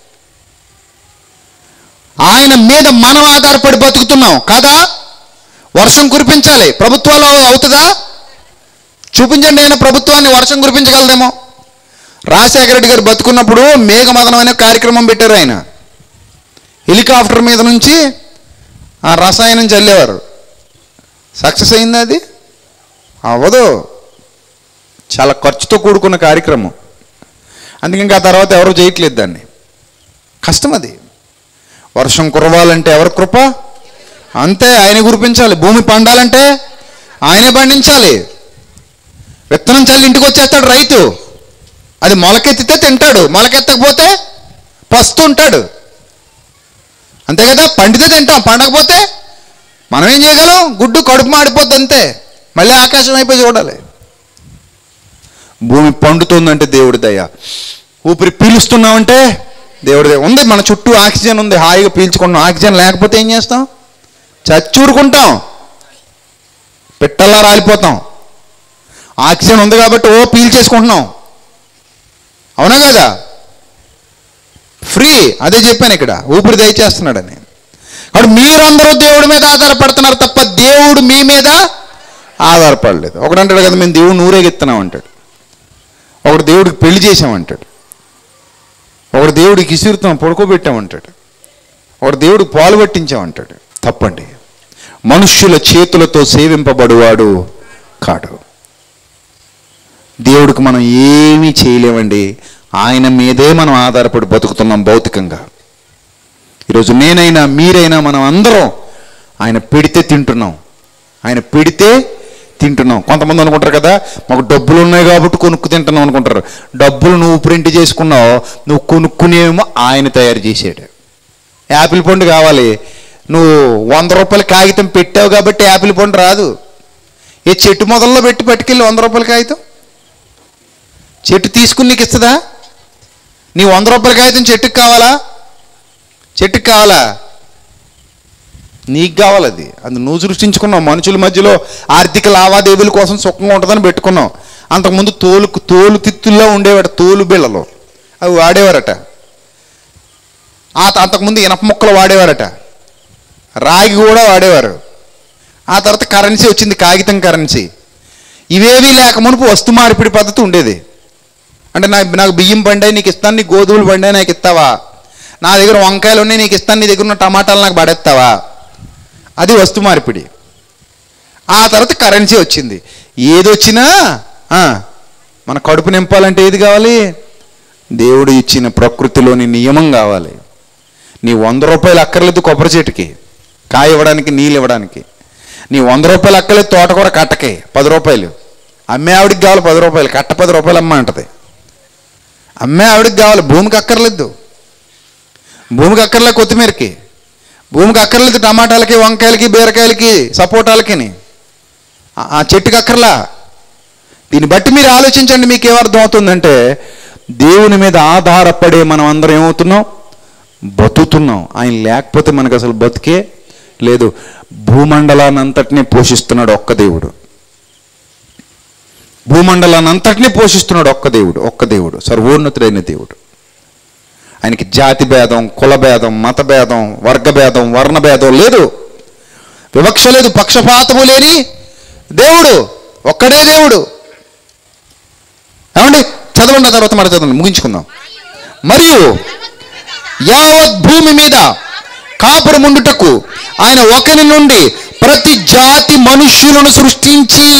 ఆయన మీద మనం ఆధారపడి బతుకుతున్నాం కాదా వర్షం కురిపించాలి ప్రభుత్వాలు అవుతుందా చూపించండి ఆయన ప్రభుత్వాన్ని వర్షం కురిపించగలదేమో రాజశేఖర రెడ్డి గారు బతుకున్నప్పుడు మేఘమదనం అనే కార్యక్రమం పెట్టారు ఆయన హెలికాప్టర్ మీద నుంచి ఆ రసాయనం చల్లేవారు సక్సెస్ అయింది అది అవ్వదు చాలా ఖర్చుతో కూడుకున్న కార్యక్రమం అందుకే ఇంకా ఆ తర్వాత ఎవరు చేయట్లేదు దాన్ని కష్టం అది వర్షం కురవాలంటే ఎవరి కృప అంతే ఆయన కురిపించాలి భూమి పండాలంటే ఆయనే పండించాలి విత్తనం చల్లి ఇంటికి వచ్చేస్తాడు రైతు అది మొలకెత్తితే తింటాడు మొలకెత్తకపోతే పస్తు ఉంటాడు అంతే కదా పండితే తింటాం పండకపోతే మనం ఏం చేయగలం గుడ్డు కడుపు మాడిపోద్ది అంతే మళ్ళీ ఆకాశం అయిపోయి చూడాలి భూమి పండుతుందంటే దేవుడి దయ ఊపిరి పీలుస్తున్నామంటే దేవుడి దయ ఉంది మన చుట్టూ ఆక్సిజన్ ఉంది హాయిగా పీల్చుకుంటాం ఆక్సిజన్ లేకపోతే ఏం చేస్తాం చచ్చూరుకుంటాం పిట్టల్లా రాలిపోతాం ఆక్సిజన్ ఉంది కాబట్టి ఓ పీల్చేసుకుంటున్నాం అవునా కదా ఫ్రీ అదే చెప్పాను ఇక్కడ ఊపిరి దయచేస్తున్నాడని కాబట్టి మీరందరూ దేవుడి మీద ఆధారపడుతున్నారు తప్ప దేవుడు మీ మీద ఆధారపడలేదు ఒకడు అంటాడు కదా మేము దేవుడు నూరేగిస్తున్నాం అంటాడు ఒకడు దేవుడికి పెళ్లి చేసామంటాడు ఒకడు దేవుడికి ఇసురుతాం పడుకోబెట్టామంటాడు ఒకడు దేవుడికి పాలు పట్టించామంటాడు తప్పండి మనుష్యుల చేతులతో సేవింపబడువాడు కాడు దేవుడికి మనం ఏమీ చేయలేమండి ఆయన మీదే మనం ఆధారపడి బతుకుతున్నాం భౌతికంగా ఈరోజు నేనైనా మీరైనా మనం అందరం ఆయన పెడితే తింటున్నాం ఆయన పెడితే తింటున్నాం కొంతమంది అనుకుంటారు కదా మాకు డబ్బులు ఉన్నాయి కాబట్టి కొనుక్కు తింటున్నాం అనుకుంటారు డబ్బులు నువ్వు ప్రింట్ చేసుకున్నావు నువ్వు కొనుక్కునేమో ఆయన తయారు చేసాడు యాపిల్ పండు కావాలి నువ్వు వంద రూపాయల కాగితం పెట్టావు కాబట్టి యాపిల్ పండు రాదు ఏ చెట్టు మొదల్లో పెట్టి పట్టుకెళ్ళి వంద రూపాయల కాగితం చెట్టు తీసుకుని నీకు ఇస్తుందా నీ వంద రూపాయల కాగితం చెట్టుకు కావాలా చెట్టుకు కావాలా నీకు కావాలి అది అది నువ్వు సృష్టించుకున్నావు మనుషుల మధ్యలో ఆర్థిక లావాదేవీల కోసం సుఖంగా ఉంటుందని పెట్టుకున్నావు అంతకుముందు తోలు తోలు తిత్తుల్లో ఉండేవాడు తోలు బిళ్ళలు అవి వాడేవారట ఆ త- అంతకుముందు ఇనప ముక్కలు వాడేవారట రాగి కూడా వాడేవారు ఆ తర్వాత కరెన్సీ వచ్చింది కాగితం కరెన్సీ ఇవేవీ లేక మునుపు వస్తు మార్పిడి పద్ధతి ఉండేది అంటే నాకు నాకు బియ్యం పండాయి నీకు ఇస్తాను నీ గోధుమలు పండాయి నాకు ఇస్తావా నా దగ్గర వంకాయలు ఉన్నాయి నీకు ఇస్తాను నీ దగ్గర ఉన్న టమాటాలు నాకు పడేస్తావా అది వస్తు మార్పిడి ఆ తర్వాత కరెన్సీ వచ్చింది ఏది వచ్చినా ఆ, మన కడుపు నింపాలంటే ఏది కావాలి దేవుడు ఇచ్చిన ప్రకృతిలోని నియమం కావాలి నీ వంద రూపాయలు అక్కర్లేదు కొబ్బరి చెట్టుకి కాయ ఇవ్వడానికి నీళ్ళు ఇవ్వడానికి నీ వంద రూపాయలు అక్కర్లేదు తోటకూర కట్టకే పది రూపాయలు అమ్మే ఆవిడికి కావాలి పది రూపాయలు కట్ట పది రూపాయలు అమ్మ అంటది అమ్మే ఆవిడకి కావాలి భూమికి అక్కర్లేదు భూమికి అక్కర్లే కొత్తిమీరకి భూమికి అక్కర్లేదు టమాటాలకి వంకాయలకి బీరకాయలకి సపోటాలకి ఆ- ఆ చెట్టుకి అక్కర్లా దీన్ని బట్టి మీరు ఆలోచించండి మీకు ఏమర్థం అవుతుందంటే దేవుని మీద ఆధారపడే మనం అందరం ఏమవుతున్నాం బతుకుతున్నాం ఆయన లేకపోతే మనకు అసలు బతికే లేదు భూమండలాన్ని అంతటినీ పోషిస్తున్నాడు ఒక్క దేవుడు భూమండలాన్ని అంతటినీ పోషిస్తున్నాడు ఒక్క దేవుడు ఒక్క దేవుడు సర్వోన్నతుడైన దేవుడు ఆయనకి జాతి భేదం కుల భేదం మత భేదం వర్గ భేదం వర్ణ భేదం లేదు వివక్ష లేదు పక్షపాతము లేని దేవుడు ఒక్కడే దేవుడు ఏమండి చదవండి ఆ తర్వాత మాట చదవండి ముగించుకుందాం మరియు యావత్ భూమి మీద కాపురముండుటకు ఆయన ఒకరి నుండి ప్రతి జాతి మనుష్యులను సృష్టించి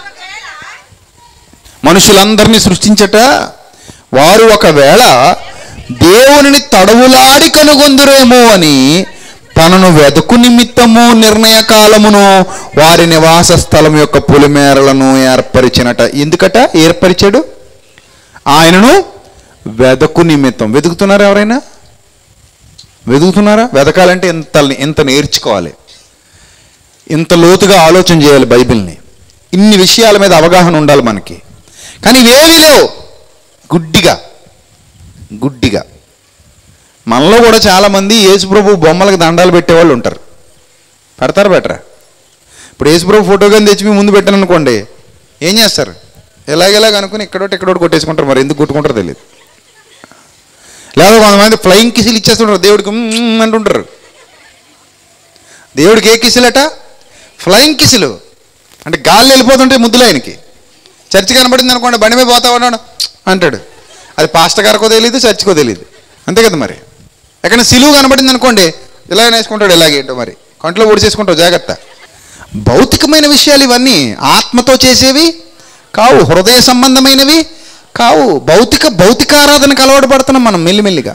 మనుషులందరినీ సృష్టించట వారు ఒకవేళ దేవునిని తడవులాడి కనుగొందురేమో అని తనను వెతుకు నిమిత్తము నిర్ణయ కాలమును వారి నివాస స్థలం యొక్క పులిమేరలను ఏర్పరిచినట ఎందుకట ఏర్పరిచాడు ఆయనను వెదకు నిమిత్తం వెతుకుతున్నారా ఎవరైనా వెతుకుతున్నారా వెతకాలంటే ఇంత ఇంత నేర్చుకోవాలి ఇంత లోతుగా ఆలోచన చేయాలి బైబిల్ని ఇన్ని విషయాల మీద అవగాహన ఉండాలి మనకి కానీ ఇవేమీ లేవు గుడ్డిగా గుడ్డిగా మనలో కూడా చాలామంది యేసుప్రభు బొమ్మలకు దండాలు పెట్టేవాళ్ళు ఉంటారు పెడతారు బెటరా ఇప్పుడు యేసుప్రభు ఫోటో కానీ తెచ్చి మీ ముందు పెట్టాను అనుకోండి ఏం చేస్తారు ఎలాగెలాగ అనుకుని ఇక్కడోటి ఇక్కడోటి కొట్టేసుకుంటారు మరి ఎందుకు కొట్టుకుంటారో తెలియదు లేదా కొంతమంది ఫ్లయింగ్ కిసిలు ఇచ్చేస్తుంటారు దేవుడికి మ్మ్ అంటుంటారు దేవుడికి ఏ కిసిలట ఫ్లయింగ్ కిసిలు అంటే గాలి వెళ్ళిపోతుంటే ముద్దులు ఆయనకి చర్చి కనబడింది అనుకోండి బండి మీద పోతా ఉన్నాడు అంటాడు అది పాస్టర్ గారికో తెలియదు చర్చికో తెలియదు అంతే కదా మరి ఎక్కడ సిలువు కనబడింది అనుకోండి ఇలా వేసుకుంటాడు ఇలాగేంటో మరి కంట్లో ఊడిచేసుకుంటావు జాగ్రత్త భౌతికమైన విషయాలు ఇవన్నీ ఆత్మతో చేసేవి కావు హృదయ సంబంధమైనవి కావు భౌతిక భౌతికారాధనకు అలవాటు పడుతున్నాం మనం మెల్లిమెల్లిగా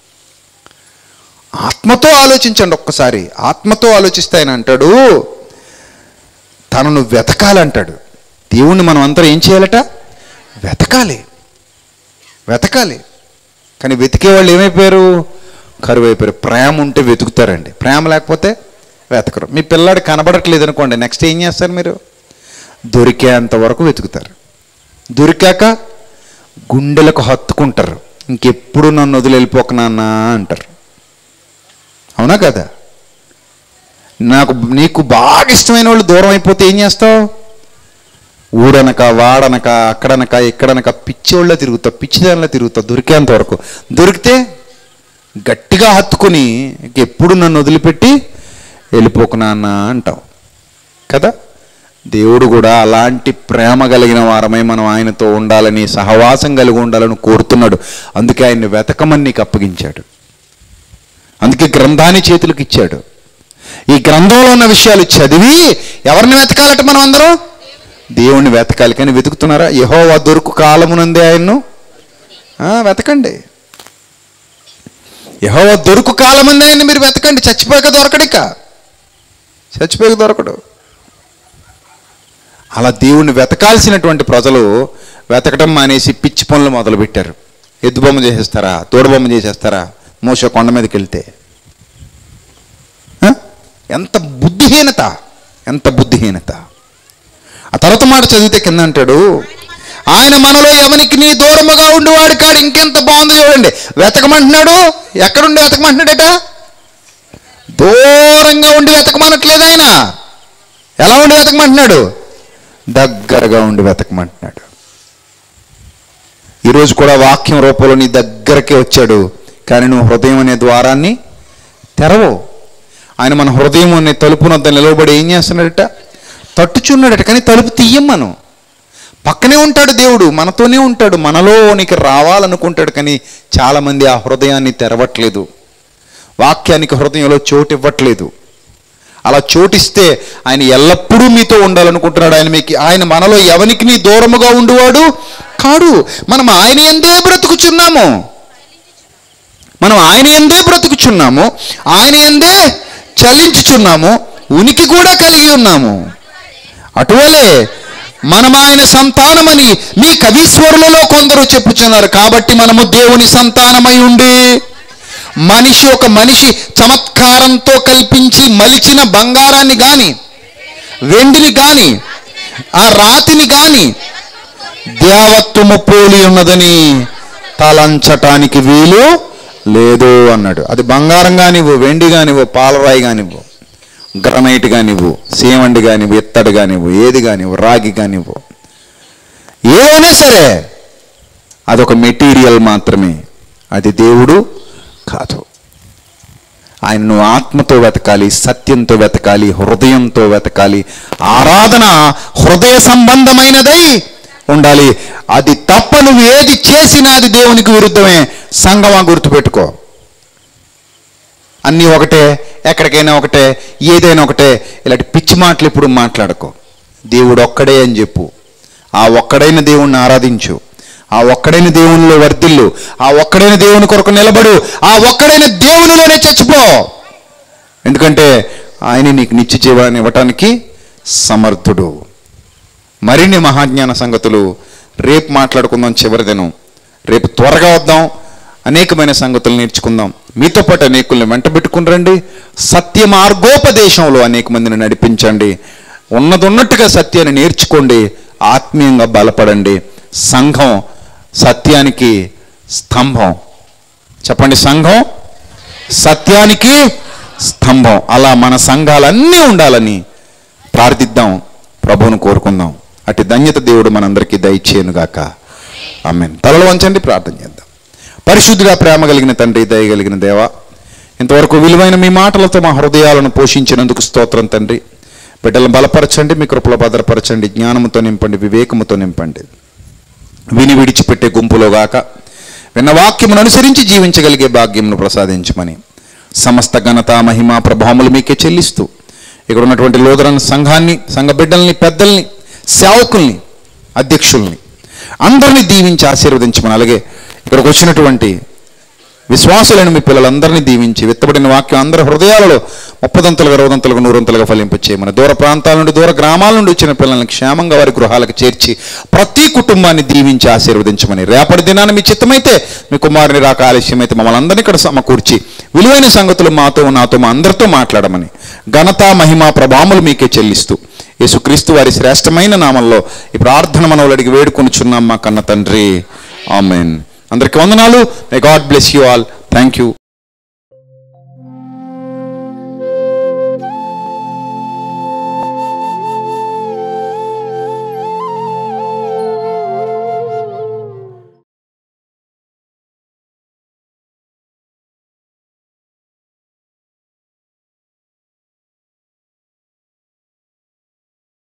ఆత్మతో ఆలోచించండి ఒక్కసారి ఆత్మతో ఆలోచిస్తే ఆయన అంటాడు తనను వెతకాలంటాడు దేవుణ్ణి మనం అందరం ఏం చేయాలట వెతకాలి వెతకాలి కానీ వెతికే వాళ్ళు ఏమైపోయారు కరువు అయిపోయారు ప్రేమ ఉంటే వెతుకుతారండి ప్రేమ లేకపోతే వెతకరు మీ పిల్లాడు కనబడట్లేదు అనుకోండి నెక్స్ట్ ఏం చేస్తారు మీరు దొరికేంత వరకు వెతుకుతారు దొరికాక గుండెలకు హత్తుకుంటారు ఇంకెప్పుడు నన్ను వదిలి వెళ్ళిపోక నాన్న అంటారు అవునా కదా నాకు నీకు బాగా ఇష్టమైన వాళ్ళు దూరం అయిపోతే ఏం చేస్తావు ఊరనక వాడనక అక్కడనక ఇక్కడనక పిచ్చోళ్ళ తిరుగుతావు పిచ్చిదానిలో తిరుగుతావు దొరికేంత వరకు దొరికితే గట్టిగా హత్తుకొని ఇంక ఎప్పుడు నన్ను వదిలిపెట్టి వెళ్ళిపోకు నాన్న అంటావు కదా దేవుడు కూడా అలాంటి ప్రేమ కలిగిన వారమై మనం ఆయనతో ఉండాలని సహవాసం కలిగి ఉండాలని కోరుతున్నాడు అందుకే ఆయన్ని వెతకమని నీకు అప్పగించాడు అందుకే గ్రంథాన్ని చేతులకు ఇచ్చాడు ఈ గ్రంథంలో ఉన్న విషయాలు చదివి ఎవరిని వెతకాలట మనం అందరం దేవుణ్ణి వెతకాలి కానీ వెతుకుతున్నారా యహోవా దొరుకు కాలమునందే ఆయన్ను ఆ, వెతకండి యహోవా దొరుకు కాలమంది ఆయన్ని మీరు వెతకండి చచ్చిపోయాక దొరకడిక చచ్చిపోయాక దొరకడు అలా దేవుణ్ణి వెతకాల్సినటువంటి ప్రజలు వెతకటం మానేసి పిచ్చి పనులు మొదలుపెట్టారు ఎద్దు బొమ్మ చేసేస్తారా తోడు బొమ్మ చేసేస్తారా మోస కొండ మీదకి వెళ్తే ఆ? ఎంత బుద్ధిహీనత ఎంత బుద్ధిహీనత ఆ తర్వాత మాట చదివితే కింద అంటాడు ఆయన మనలో ఎవరికి నీ దూరముగా ఉండేవాడు కాడు ఇంకెంత బాగుందో చూడండి వెతకమంటున్నాడు ఎక్కడుండి వెతకమంటున్నాడట దూరంగా ఉండి వెతకమనట్లేదు ఆయన ఎలా ఉండి వెతకమంటున్నాడు దగ్గరగా ఉండి వెతకమంటున్నాడు ఈరోజు కూడా వాక్యం రూపంలో నీ దగ్గరకే వచ్చాడు కానీ నువ్వు హృదయం అనే ద్వారాన్ని తెరవు ఆయన మన హృదయం అనే తలుపు వద్ద నిలవబడి ఏం చేస్తున్నాడట తట్టుచున్నాడట కానీ తలుపు తీయం మనం పక్కనే ఉంటాడు దేవుడు మనతోనే ఉంటాడు మనలోనికి రావాలనుకుంటాడు కానీ చాలామంది ఆ హృదయాన్ని తెరవట్లేదు వాక్యానికి హృదయంలో చోటు ఇవ్వట్లేదు అలా చోటిస్తే ఆయన ఎల్లప్పుడూ మీతో ఉండాలనుకుంటున్నాడు ఆయన మీకు ఆయన మనలో ఎవనికి నీ దూరముగా ఉండువాడు కాడు మనం ఆయన ఎందే బ్రతుకుచున్నాము మనం ఆయన ఎందే బ్రతుకుచున్నాము ఆయన ఎందే చలించుచున్నాము ఉనికి కూడా కలిగి ఉన్నాము అటువలే మనం ఆయన సంతానమని మీ కవీశ్వరులలో కొందరు చెప్పుచున్నారు కాబట్టి మనము దేవుని సంతానమై ఉండి మనిషి ఒక మనిషి చమత్కారంతో కల్పించి మలిచిన బంగారాన్ని గాని వెండిని గాని ఆ రాతిని గాని దేవత్వము పోలి ఉన్నదని తలంచటానికి వీలు లేదు అన్నాడు అది బంగారం కానివ్వు వెండి కానివ్వు పాలరాయి కానివ్వు గ్రనైట్ కానివ్వు సీమండి కానివ్వు ఇత్తడి కానివ్వు ఏది కానివ్వు రాగి కానివ్వు ఏమైనా సరే అదొక మెటీరియల్ మాత్రమే అది దేవుడు కాదు ఆయనను ఆత్మతో వెతకాలి సత్యంతో వెతకాలి హృదయంతో వెతకాలి ఆరాధన హృదయ సంబంధమైనదై ఉండాలి అది తప్ప నువ్వు ఏది చేసినా అది దేవునికి విరుద్ధమే సంగమా గుర్తుపెట్టుకో అన్నీ ఒకటే ఎక్కడికైనా ఒకటే ఏదైనా ఒకటే ఇలాంటి పిచ్చి మాటలు ఇప్పుడు మాట్లాడకో దేవుడు ఒక్కడే అని చెప్పు ఆ ఒక్కడైన దేవుణ్ణి ఆరాధించు ఆ ఒక్కడైన దేవునిలో వర్ధిల్లు ఆ ఒక్కడైన దేవుని కొరకు నిలబడు ఆ ఒక్కడైన దేవునిలోనే చచ్చిపో ఎందుకంటే ఆయన నీకు నిత్య జీవాన్ని ఇవ్వటానికి సమర్థుడు మరిన్ని మహాజ్ఞాన సంగతులు రేపు మాట్లాడుకుందాం చివరి దినం రేపు త్వరగా వద్దాం అనేకమైన సంగతులు నేర్చుకుందాం మీతో పాటు అనేకుల్ని వెంట పెట్టుకుని రండి సత్య మార్గోపదేశంలో అనేక మందిని నడిపించండి ఉన్నదున్నట్టుగా సత్యాన్ని నేర్చుకోండి ఆత్మీయంగా బలపడండి సంఘం సత్యానికి స్తంభం చెప్పండి సంఘం సత్యానికి స్తంభం అలా మన సంఘాలన్నీ ఉండాలని ప్రార్థిద్దాం ప్రభువును కోరుకుందాం అటు ధన్యత దేవుడు మనందరికీ దయచేయనుగాక ఆమెన్ తలలు వంచండి ప్రార్థన చేద్దాం పరిశుద్ధిగా ప్రేమ కలిగిన తండ్రి దయ కలిగిన దేవ ఇంతవరకు విలువైన మీ మాటలతో మా హృదయాలను పోషించినందుకు స్తోత్రం తండ్రి బిడ్డలను బలపరచండి మీ కృపలో భద్రపరచండి జ్ఞానముతో నింపండి వివేకముతో నింపండి విని విడిచిపెట్టే గుంపులో గాక విన్న వాక్యమును అనుసరించి జీవించగలిగే భాగ్యమును ప్రసాదించమని సమస్త ఘనత మహిమ ప్రభావములు మీకే చెల్లిస్తూ ఇక్కడ ఉన్నటువంటి లోదరన్ సంఘాన్ని సంఘ బిడ్డల్ని పెద్దల్ని సేవకుల్ని అధ్యక్షుల్ని అందరినీ దీవించి ఆశీర్వదించమని అలాగే ఇక్కడికి వచ్చినటువంటి విశ్వాసులైన మీ పిల్లలందరినీ దీవించి విత్తబడిన వాక్యం అందరి హృదయాలలో ముప్పదంతలుగా అరవదంతలుగా నూరంతలుగా ఫలింపచేయమని దూర ప్రాంతాల నుండి దూర గ్రామాల నుండి వచ్చిన పిల్లల్ని క్షేమంగా వారి గృహాలకు చేర్చి ప్రతి కుటుంబాన్ని దీవించి ఆశీర్వదించమని రేపటి దినాన మీ చిత్తమైతే మీ కుమారుని రాక ఆలస్యమైతే మమ్మల్ని అందరినీ ఇక్కడ సమకూర్చి విలువైన సంగతులు మాతో నాతో మా అందరితో మాట్లాడమని ఘనత మహిమ ప్రభాములు మీకే చెల్లిస్తూ యేసుక్రీస్తు వారి శ్రేష్టమైన నామంలో ఈ ప్రార్థన మనవులు అడిగి వేడుకొనుచున్నాం మా కన్న తండ్రి ఆమెన్ అందరికి వందనాలు may God bless you all thank you